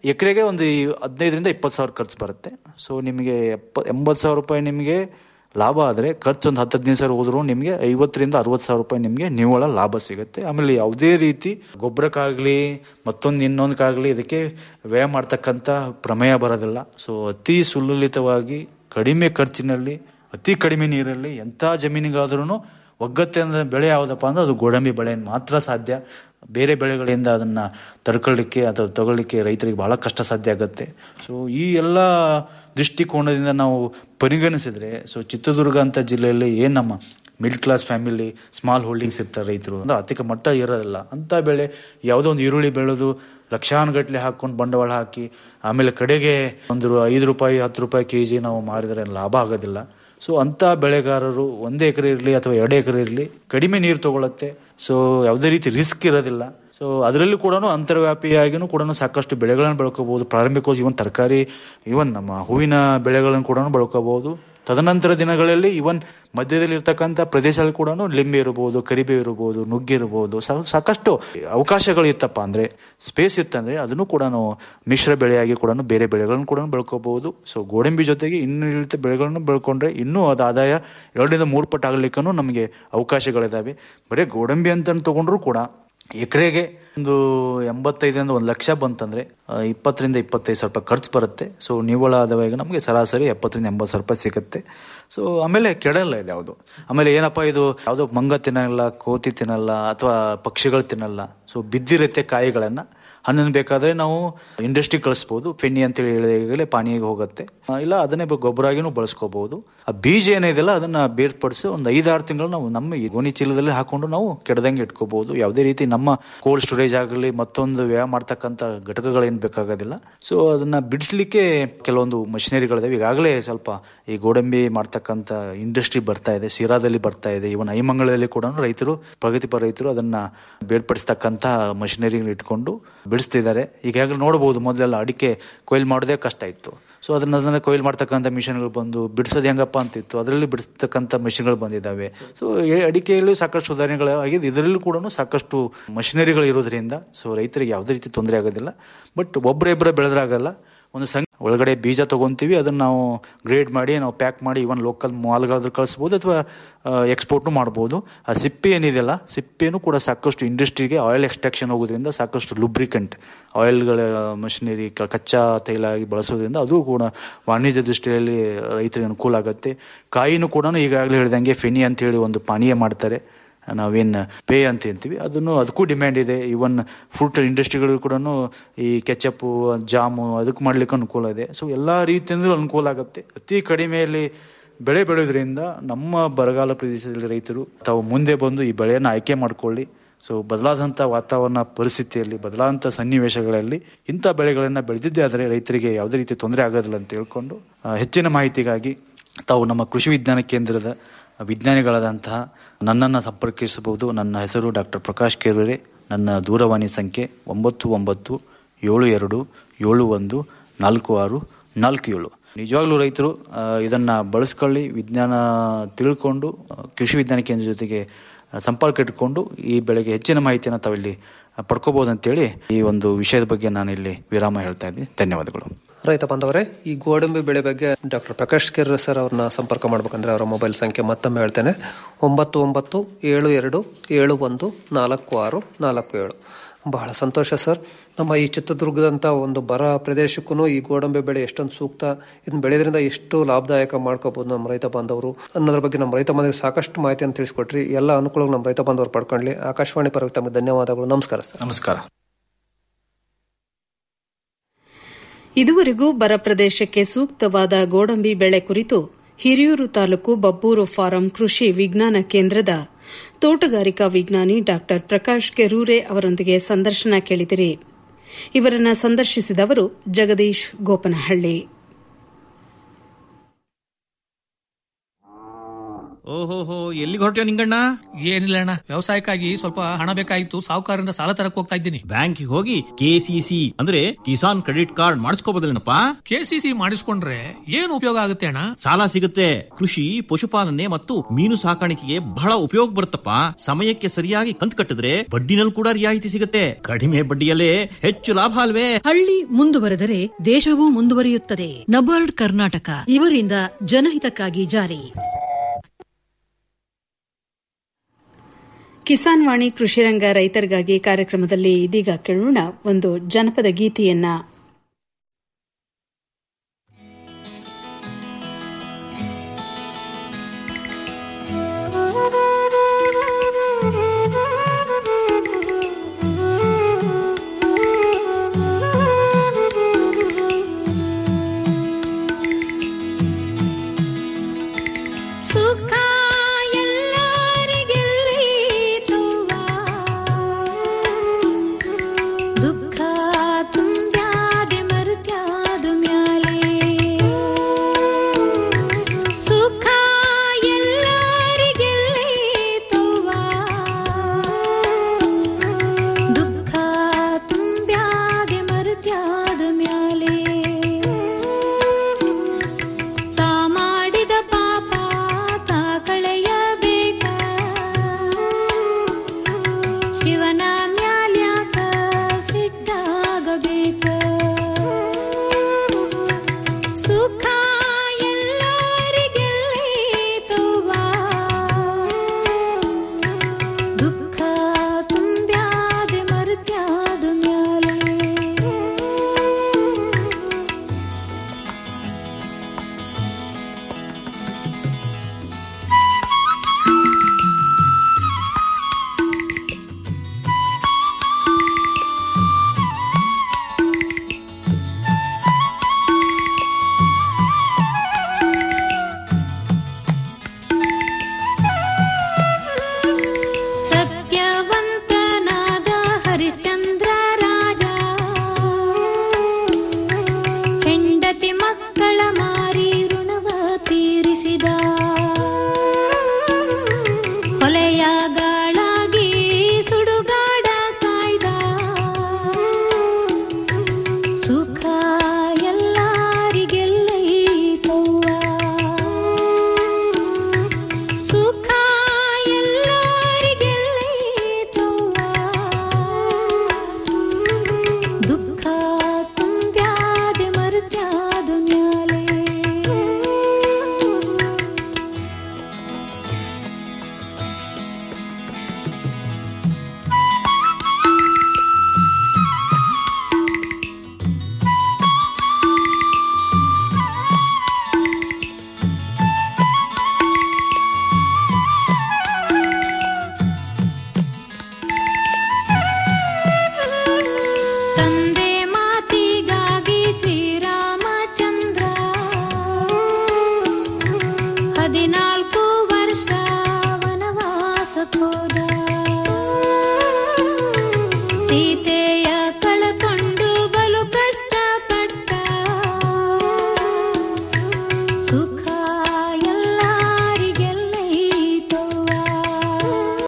Speaker 17: ಎಕರೆಗೆ ಒಂದು ಈ ಹದಿನೈದರಿಂದ ಇಪ್ಪತ್ತು ಸಾವಿರ ಖರ್ಚು ಬರುತ್ತೆ ಸೊ ನಿಮಗೆ ಎಪ್ಪ ಎಂಬತ್ತು ಸಾವಿರ ರೂಪಾಯಿ ನಿಮಗೆ ಲಾಭ ಆದರೆ ಖರ್ಚು ಒಂದು ಹತ್ತು ಹದಿನೈದು ಸಾವಿರ ಹೋದ್ರೂ ನಿಮಗೆ ಐವತ್ತರಿಂದ ಅರವತ್ತು ಸಾವಿರ ರೂಪಾಯಿ ನಿಮಗೆ ನಿವ್ವಳ ಲಾಭ ಸಿಗುತ್ತೆ ಆಮೇಲೆ ಯಾವುದೇ ರೀತಿ ಗೊಬ್ಬರಕ್ಕಾಗಲಿ ಮತ್ತೊಂದು ಇನ್ನೊಂದಕ್ಕಾಗಲಿ ಇದಕ್ಕೆ ವ್ಯಯ ಮಾಡ್ತಕ್ಕಂಥ ಪ್ರಮೇಯ ಬರೋದಿಲ್ಲ ಸೊ ಅತಿ ಸುಲಲಿತವಾಗಿ ಕಡಿಮೆ ಖರ್ಚಿನಲ್ಲಿ ಅತಿ ಕಡಿಮೆ ನೀರಲ್ಲಿ ಎಂಥ ಜಮೀನಿಗಾದ್ರೂ ಒಗ್ಗತ್ತಿನ ಬೆಳೆ ಯಾವುದಪ್ಪ ಅಂದ್ರೆ ಅದು ಗೋಡಂಬಿ ಬೆಳೆ ಮಾತ್ರ ಸಾಧ್ಯ ಬೇರೆ ಬೆಳೆಗಳಿಂದ ಅದನ್ನ ತಡ್ಕೊಳ್ಳಿಕ್ಕೆ ಅಥವಾ ತಗೊಳ್ಳಿಕ್ಕೆ ರೈತರಿಗೆ ಬಹಳ ಕಷ್ಟ ಸಾಧ್ಯ ಆಗುತ್ತೆ ಸೊ ಈ ಎಲ್ಲ ದೃಷ್ಟಿಕೋನದಿಂದ ನಾವು ಪರಿಗಣಿಸಿದ್ರೆ ಸೊ ಚಿತ್ರದುರ್ಗ ಅಂತ ಜಿಲ್ಲೆಯಲ್ಲಿ ಏನ್ ನಮ್ಮ middle class family small holdings ಇರ್ತಾರೆ ರೈತರು ಅಂದ್ರೆ ಆರ್ಥಿಕ ಮಟ್ಟ ಇರೋದಿಲ್ಲ ಅಂತ ಬೆಳೆ ಯಾವುದೋ ಒಂದು ಈರುಳ್ಳಿ ಬೆಳೆದು ಲಕ್ಷಾನುಗಟ್ಲೆ ಹಾಕೊಂಡು ಬಂಡವಾಳ ಹಾಕಿ ಆಮೇಲೆ ಕಡೆಗೆ ಒಂದು ಐದು ರೂಪಾಯಿ ಹತ್ತು ರೂಪಾಯಿ ಕೆ ಜಿ ನಾವು ಮಾರಿದರೆ ಲಾಭ ಆಗೋದಿಲ್ಲ ಸೊ ಅಂತ ಬೆಳೆಗಾರರು ಒಂದೇ ಎಕರೆ ಇರಲಿ ಅಥವಾ ಎರಡು ಎಕರೆ ಇರಲಿ ಕಡಿಮೆ ನೀರು ತಗೊಳುತ್ತೆ ಸೊ ಯಾವುದೇ ರೀತಿ ರಿಸ್ಕ್ ಇರೋದಿಲ್ಲ ಸೊ ಅದರಲ್ಲೂ ಕೂಡ ಅಂತರ್ವ್ಯಾಪಿಯಾಗಿನೂ ಕೂಡ ಸಾಕಷ್ಟು ಬೆಳೆಗಳನ್ನು ಬೆಳ್ಕೋಬಹುದು ಪ್ರಾರಂಭಿಕವಾಗಿ ಇವನ್ ತರಕಾರಿ ಇವನ್ ನಮ್ಮ ಹೂವಿನ ಬೆಳೆಗಳನ್ನು ಕೂಡ ಬೆಳ್ಕೋಬಹುದು ತದನಂತರ ದಿನಗಳಲ್ಲಿ ಇವನ್ ಮಧ್ಯದಲ್ಲಿ ಇರ್ತಕ್ಕಂಥ ಪ್ರದೇಶದಲ್ಲಿ ಕೂಡ ಲಿಂಬೆ ಇರಬಹುದು ಕರಿಬೆ ಇರಬಹುದು ನುಗ್ಗೆ ಇರಬಹುದು ಸಾಕಷ್ಟು ಅವಕಾಶಗಳು ಇತ್ತಪ್ಪ ಅಂದ್ರೆ ಸ್ಪೇಸ್ ಇತ್ತಂದ್ರೆ ಅದನ್ನು ಕೂಡ ನಾವು ಮಿಶ್ರ ಬೆಳೆಯಾಗಿ ಕೂಡ ಬೇರೆ ಬೆಳೆಗಳನ್ನು ಕೂಡ ಬೆಳ್ಕೋಬಹುದು ಸೊ ಗೋಡಂಬಿ ಜೊತೆಗೆ ಇನ್ನು ಇಳಿತ ಬೆಳೆಗಳನ್ನು ಬೆಳ್ಕೊಂಡ್ರೆ ಇನ್ನೂ ಅದು ಆದಾಯ ಎರಡರಿಂದ ಮೂರು ಪಟ್ಟು ಆಗ್ಲಿಕ್ಕೂ ನಮಗೆ ಅವಕಾಶಗಳಿದಾವೆ ಬರೀ ಗೋಡಂಬಿ ಅಂತ ತಗೊಂಡ್ರು ಕೂಡ ಎಕರೆಗೆ ಒಂದು ಎಂಬತ್ತೈದರಿಂದ ಒಂದು ಲಕ್ಷ ಬಂತಂದ್ರೆ ಆ, ಇಪ್ಪತ್ತರಿಂದ ಇಪ್ಪತ್ತೈದು ಸಾವಿರ ರೂಪಾಯಿ ಖರ್ಚು ಬರುತ್ತೆ ಸೊ ನಿವ್ವಳ ಆದಾಯ ನಮಗೆ ಸರಾಸರಿ ಎಪ್ಪತ್ತರಿಂದ ಎಂಬತ್ತು ಸಾವಿರ ರೂಪಾಯಿ ಸಿಗುತ್ತೆ ಸೊ ಆಮೇಲೆ ಕೆಡಲ್ಲ ಇದೆ ಯಾವುದು ಆಮೇಲೆ ಏನಪ್ಪ ಇದು ಯಾವುದೋ ಮಂಗ ತಿನ್ನಲ್ಲ ಕೋತಿ ತಿನ್ನಲ್ಲ ಅಥವಾ ಪಕ್ಷಿಗಳು ತಿನ್ನಲ್ಲ ಸೊ ಬಿದ್ದಿರುತ್ತೆ ಕಾಯಿಗಳನ್ನ ಹಣ್ಣನ್ನು ಬೇಕಾದ್ರೆ ನಾವು ಇಂಡಸ್ಟ್ರಿ ಕಳಿಸ್ಬೋದು ಫೆಣ್ಣಿ ಅಂತೇಳಿ ಹೇಳಿದಾಗಲೇ ಪಾನೀಯಗೆ ಹೋಗುತ್ತೆ ಆ, ಇಲ್ಲ ಅದನ್ನೇ ಬ- ಗೊಬ್ಬರ ಆಗಿನೂ ಬಳಸ್ಕೋಬಹುದು ಆ ಬೀಜ ಏನಿದೆಯಲ್ಲ ಅದನ್ನ ಬೇರ್ಪಡಿಸಿ ಒಂದು ಐದಾರು ತಿಂಗಳು ನಾವು ನಮ್ಮ ಈ ಗೋಣಿ ಚೀಲದಲ್ಲಿ ಹಾಕೊಂಡು ನಾವು ಕೆಡದಂಗೆ ಇಟ್ಕೋಬಹುದು ಯಾವುದೇ ರೀತಿ ನಮ್ಮ ಕೋಲ್ಡ್ ಸ್ಟೋರೇಜ್ ಆಗಲಿ ಮತ್ತೊಂದು ವ್ಯಯ ಮಾಡ್ತಕ್ಕಂಥ ಘಟಕಗಳೇನು ಬೇಕಾಗೋದಿಲ್ಲ ಸೊ ಅದನ್ನ ಬಿಡಿಸ್ಲಿಕ್ಕೆ ಕೆಲವೊಂದು ಮಷಿನರಿಗಳಿದಾವೆ ಈಗಾಗಲೇ ಸ್ವಲ್ಪ ಈ ಗೋಡಂಬಿ ಮಾಡ್ತಕ್ಕಂಥ ಇಂಡಸ್ಟ್ರಿ ಬರ್ತಾ ಇದೆ ಸಿರಾದಲ್ಲಿ ಬರ್ತಾ ಇದೆ ಇವನ್ ಐಮಂಗಳದಲ್ಲಿ ಕೂಡ ರೈತರು ಪ್ರಗತಿಪರ ರೈತರು ಅದನ್ನ ಬೇರ್ಪಡಿಸ್ತಕ್ಕಂಥ ಮಷಿನರಿ ಇಟ್ಕೊಂಡು ಬಿಡಿಸ್ತಿದ್ದಾರೆ ಈಗಾಗಲೇ ನೋಡಬಹುದು ಮೊದಲೆಲ್ಲ ಅಡಿಕೆ ಕೊಯ್ಲು ಮಾಡೋದೇ ಕಷ್ಟ ಇತ್ತು ಸೊ ಅದನ್ನ ಅದನ್ನ ಕೊಯ್ಲು ಮಾಡ್ತಕ್ಕಂಥ ಮಿಷನ್ಗಳು ಬಂದು ಬಿಡಿಸೋದು ಹೆಂಗಪ್ಪ ಅಂತಿತ್ತು ಅದರಲ್ಲಿ ಬಿಡಿಸ್ತಕ್ಕಂಥ ಮಿಷನ್ಗಳು ಬಂದಿದ್ದಾವೆ ಸೊ ಅಡಿಕೆಯಲ್ಲಿ ಸಾಕಷ್ಟು ಸುಧಾರಣೆಗಳು ಆಗಿದೆ ಇದರಲ್ಲೂ ಕೂಡ ಸಾಕಷ್ಟು ಮಷಿನರಿಗಳು ಇರೋದ್ರಿಂದ ಸೊ ರೈತರಿಗೆ ಯಾವುದೇ ರೀತಿ ತೊಂದರೆ ಆಗೋದಿಲ್ಲ ಬಟ್ ಒಬ್ಬರಿಬ್ಬರ ಬೆಳೆದ್ರಾಗಲ್ಲ ಒಂದು ಸಂಘ ಒಳಗಡೆ ಬೀಜ ತಗೊಂತೀವಿ ಅದನ್ನ ನಾವು ಗ್ರೇಡ್ ಮಾಡಿ ನಾವು ಪ್ಯಾಕ್ ಮಾಡಿ ಇವನ್ ಲೋಕಲ್ ಮಾಲ್ಗಾದ್ರೂ ಕಳಿಸ್ಬೋದು ಅಥವಾ ಎಕ್ಸ್ಪೋರ್ಟ್ನು ಮಾಡ್ಬೋದು ಆ ಸಿಪ್ಪೆ ಏನಿದೆಯಲ್ಲ ಸಿಪ್ಪೆನೂ ಕೂಡ ಸಾಕಷ್ಟು ಇಂಡಸ್ಟ್ರಿಗೆ ಆಯಿಲ್ ಎಕ್ಸ್ಟ್ರಾಕ್ಷನ್ ಹೋಗೋದ್ರಿಂದ ಸಾಕಷ್ಟು ಲುಬ್ರಿಕೆಂಟ್ ಆಯಿಲ್ಗಳ ಮಷಿನರಿ ಕಚ್ಚಾ ತೈಲ ಆಗಿ ಬಳಸೋದ್ರಿಂದ ಅದು ಕೂಡ ವಾಣಿಜ್ಯ ದೃಷ್ಟಿಯಲ್ಲಿ ರೈತರಿಗೆ ಅನುಕೂಲ ಆಗುತ್ತೆ ಕಾಯಿನೂ ಕೂಡ ಈಗಾಗಲೇ ಹೇಳಿದಂಗೆ ಫೆನಿ ಅಂತ ಹೇಳಿ ಒಂದು ಪಾನೀಯ ಮಾಡ್ತಾರೆ ನಾವೇನು ಪೇ ಅಂತ ಅಂತೀವಿ ಅದನ್ನು ಅದಕ್ಕೂ ಡಿಮ್ಯಾಂಡ್ ಇದೆ ಇವನ್ ಫ್ರೂಟ್ ಇಂಡಸ್ಟ್ರಿಗಳಿಗೂ ಕೂಡ ಈ ಕೆಚಪ್ಪು ಜಾಮು ಅದಕ್ಕೆ ಮಾಡ್ಲಿಕ್ಕೆ ಅನುಕೂಲ ಇದೆ ಸೊ ಎಲ್ಲ ರೀತಿಯಿಂದಲೂ ಅನುಕೂಲ ಆಗುತ್ತೆ ಅತಿ ಕಡಿಮೆಯಲ್ಲಿ ಬೆಳೆ ಬೆಳೆಯೋದ್ರಿಂದ ನಮ್ಮ ಬರಗಾಲ ಪ್ರದೇಶದಲ್ಲಿ ರೈತರು ತಾವು ಮುಂದೆ ಬಂದು ಈ ಬೆಳೆಯನ್ನು ಆಯ್ಕೆ ಮಾಡ್ಕೊಳ್ಳಿ ಸೊ ಬದಲಾದಂಥ ವಾತಾವರಣ ಪರಿಸ್ಥಿತಿಯಲ್ಲಿ ಬದಲಾದಂಥ ಸನ್ನಿವೇಶಗಳಲ್ಲಿ ಇಂಥ ಬೆಳೆಗಳನ್ನು ಬೆಳೆದಿದ್ದೇ ಆದರೆ ರೈತರಿಗೆ ಯಾವುದೇ ರೀತಿ ತೊಂದರೆ ಆಗೋದಿಲ್ಲ ಅಂತ ಹೇಳ್ಕೊಂಡು ಆ, ಹೆಚ್ಚಿನ ಮಾಹಿತಿಗಾಗಿ ತಾವು ನಮ್ಮ ಕೃಷಿ ವಿಜ್ಞಾನ ಕೇಂದ್ರದ ವಿಜ್ಞಾನಿಗಳಾದಂತಹ ನನ್ನನ್ನು ಸಂಪರ್ಕಿಸಬಹುದು ನನ್ನ ಹೆಸರು ಡಾಕ್ಟರ್ ಪ್ರಕಾಶ್ ಕೇರೂರೆ ನನ್ನ ದೂರವಾಣಿ ಸಂಖ್ಯೆ ಒಂಬತ್ತು ಒಂಬತ್ತು ಏಳು ಎರಡು ಏಳು ಒಂದು ನಾಲ್ಕು ಆರು ನಾಲ್ಕು ಏಳು ನಿಜವಾಗ್ಲೂ ರೈತರು ಆ, ಇದನ್ನ ಬಳಸ್ಕೊಳ್ಳಿ ವಿಜ್ಞಾನ ತಿಳ್ಕೊಂಡು ಆ, ಕೃಷಿ ವಿಜ್ಞಾನ ಕೇಂದ್ರ ಜೊತೆಗೆ ಆ, ಸಂಪರ್ಕ ಇಟ್ಕೊಂಡು ಈ ಬೆಳೆಗೆ ಹೆಚ್ಚಿನ ಮಾಹಿತಿಯನ್ನು ತಾವಿಲ್ಲಿ ಪಡ್ಕೋಬಹುದು ಅಂತೇಳಿ ಈ ಒಂದು ವಿಷಯದ ಬಗ್ಗೆ ನಾನು ಇಲ್ಲಿ ವಿರಾಮ ಹೇಳ್ತಾ ಇದ್ದೀನಿ ಧನ್ಯವಾದಗಳು
Speaker 16: ರೈತ ಬಾಂಧವರೇ ಈ ಗೋಡಂಬಿ ಬೆಳೆ ಬಗ್ಗೆ ಡಾಕ್ಟರ್ ಪ್ರಕಾಶ್ ಕೆರ್ರೆ ಸರ್ ಅವ್ರನ್ನ ಸಂಪರ್ಕ ಮಾಡ್ಬೇಕಂದ್ರೆ ಅವರ ಮೊಬೈಲ್ ಸಂಖ್ಯೆ ಮತ್ತೊಮ್ಮೆ ಹೇಳ್ತೇನೆ ಒಂಬತ್ತು ಒಂಬತ್ತು ಏಳು ಎರಡು ಏಳು ಒಂದು ನಾಲ್ಕು ಆರು ನಾಲ್ಕು ಏಳು ಬಹಳ ಸಂತೋಷ ಸರ್ ನಮ್ಮ ಈ ಚಿತ್ರದುರ್ಗದಂಥ ಒಂದು ಬರ ಪ್ರದೇಶಕ್ಕೂ ಈ ಗೋಡಂಬಿ ಬೆಳೆ ಎಷ್ಟೊಂದು ಸೂಕ್ತ ಇದನ್ನ ಬೆಳೆಯೋದ್ರಿಂದ ಎಷ್ಟು ಲಾಭದಾಯಕ ಮಾಡ್ಕೋಬಹುದು ನಮ್ಮ ರೈತ ಬಾಂಧವರು ಅನ್ನೋದ್ರ ಬಗ್ಗೆ ನಮ್ಮ ರೈತ ಬಾಂಧವರಿಗೆ ಸಾಕಷ್ಟು ಮಾಹಿತಿಯನ್ನು ತಿಳಿಸ್ಕೊಟ್ರಿ ಎಲ್ಲ ಅನುಕೂಲ ನಮ್ಮ ರೈತ ಬಾಂಧವರು ಪಡ್ಕೊಳ್ಳಿ ಆಕಾಶವಾಣಿ ಪರವಾಗಿ ತಮಗೆ ಧನ್ಯವಾದಗಳು ನಮಸ್ಕಾರ ಸರ್
Speaker 17: ನಮಸ್ಕಾರ
Speaker 8: ಇದುವರೆಗೂ ಬರ ಪ್ರದೇಶಕ್ಕೆ ಸೂಕ್ತವಾದ ಗೋಡಂಬಿ ಬೆಳೆ ಕುರಿತು ಹಿರಿಯೂರು ತಾಲೂಕು ಬಬ್ಬೂರು ಫಾರಂ ಕೃಷಿ ವಿಜ್ಞಾನ ಕೇಂದ್ರದ ತೋಟಗಾರಿಕಾ ವಿಜ್ಞಾನಿ ಡಾ ಪ್ರಕಾಶ್ ಕೆರೂರೆ ಅವರೊಂದಿಗೆ ಸಂದರ್ಶನ ಕೇಳಿದಿರಿ ಇವರನ್ನ ಸಂದರ್ಶಿಸಿದವರು ಜಗದೀಶ್ ಗೋಪನಹಳ್ಳಿ
Speaker 18: ಓಹೋಹೋ ಎಲ್ಲಿಗೆ ಹೊರಟ್ಯೋ ನಿಂಗಣ್ಣ
Speaker 19: ಏನಿಲ್ಲ ಅಣ್ಣ ವ್ಯವಸಾಯಕ್ಕಾಗಿ ಸ್ವಲ್ಪ ಹಣ ಬೇಕಾಗಿತ್ತು ಸಾಹುಕಾರರಿಂದ ಸಾಲ ತರಕ್ ಹೋಗ್ತಾ ಇದ್ದೀನಿ
Speaker 18: ಬ್ಯಾಂಕಿಗೆ ಹೋಗಿ ಕೆಸಿಸಿ ಅಂದ್ರೆ ಕಿಸಾನ್ ಕ್ರೆಡಿಟ್ ಕಾರ್ಡ್ ಮಾಡಿಸ್ಕೋಬೋದಲ್ಲೇನಪ್ಪ
Speaker 19: ಕೆಸಿಸಿ ಮಾಡಿಸ್ಕೊಂಡ್ರೆ ಏನ್ ಉಪಯೋಗ ಆಗುತ್ತೆ ಅಣ್ಣ
Speaker 18: ಸಾಲ ಸಿಗುತ್ತೆ ಕೃಷಿ ಪಶುಪಾಲನೆ ಮತ್ತು ಮೀನು ಸಾಕಾಣಿಕೆಗೆ ಬಹಳ ಉಪಯೋಗ ಬರುತ್ತಪ್ಪ ಸಮಯಕ್ಕೆ ಸರಿಯಾಗಿ ಕಂತು ಕಟ್ಟಿದ್ರೆ ಬಡ್ಡಿನಲ್ಲಿ ಕೂಡ ರಿಯಾಯಿತಿ ಸಿಗುತ್ತೆ ಕಡಿಮೆ ಬಡ್ಡಿಯಲ್ಲೇ ಹೆಚ್ಚು ಲಾಭ ಅಲ್ವೇ
Speaker 20: ಹಳ್ಳಿ ಮುಂದುವರೆದರೆ ದೇಶವೂ ಮುಂದುವರಿಯುತ್ತದೆ ನಬಾರ್ಡ್ ಕರ್ನಾಟಕ ಇವರಿಂದ ಜನಹಿತಕ್ಕಾಗಿ ಜಾರಿ
Speaker 8: ಕಿಸಾನ್ ವಾಣಿ ಕೃಷಿರಂಗ ರೈತರಿಗಾಗಿ ಕಾರ್ಯಕ್ರಮದಲ್ಲಿ ಇದೀಗ ಕೇಳೋಣ ಒಂದು ಜನಪದ ಗೀತೆಯನ್ನ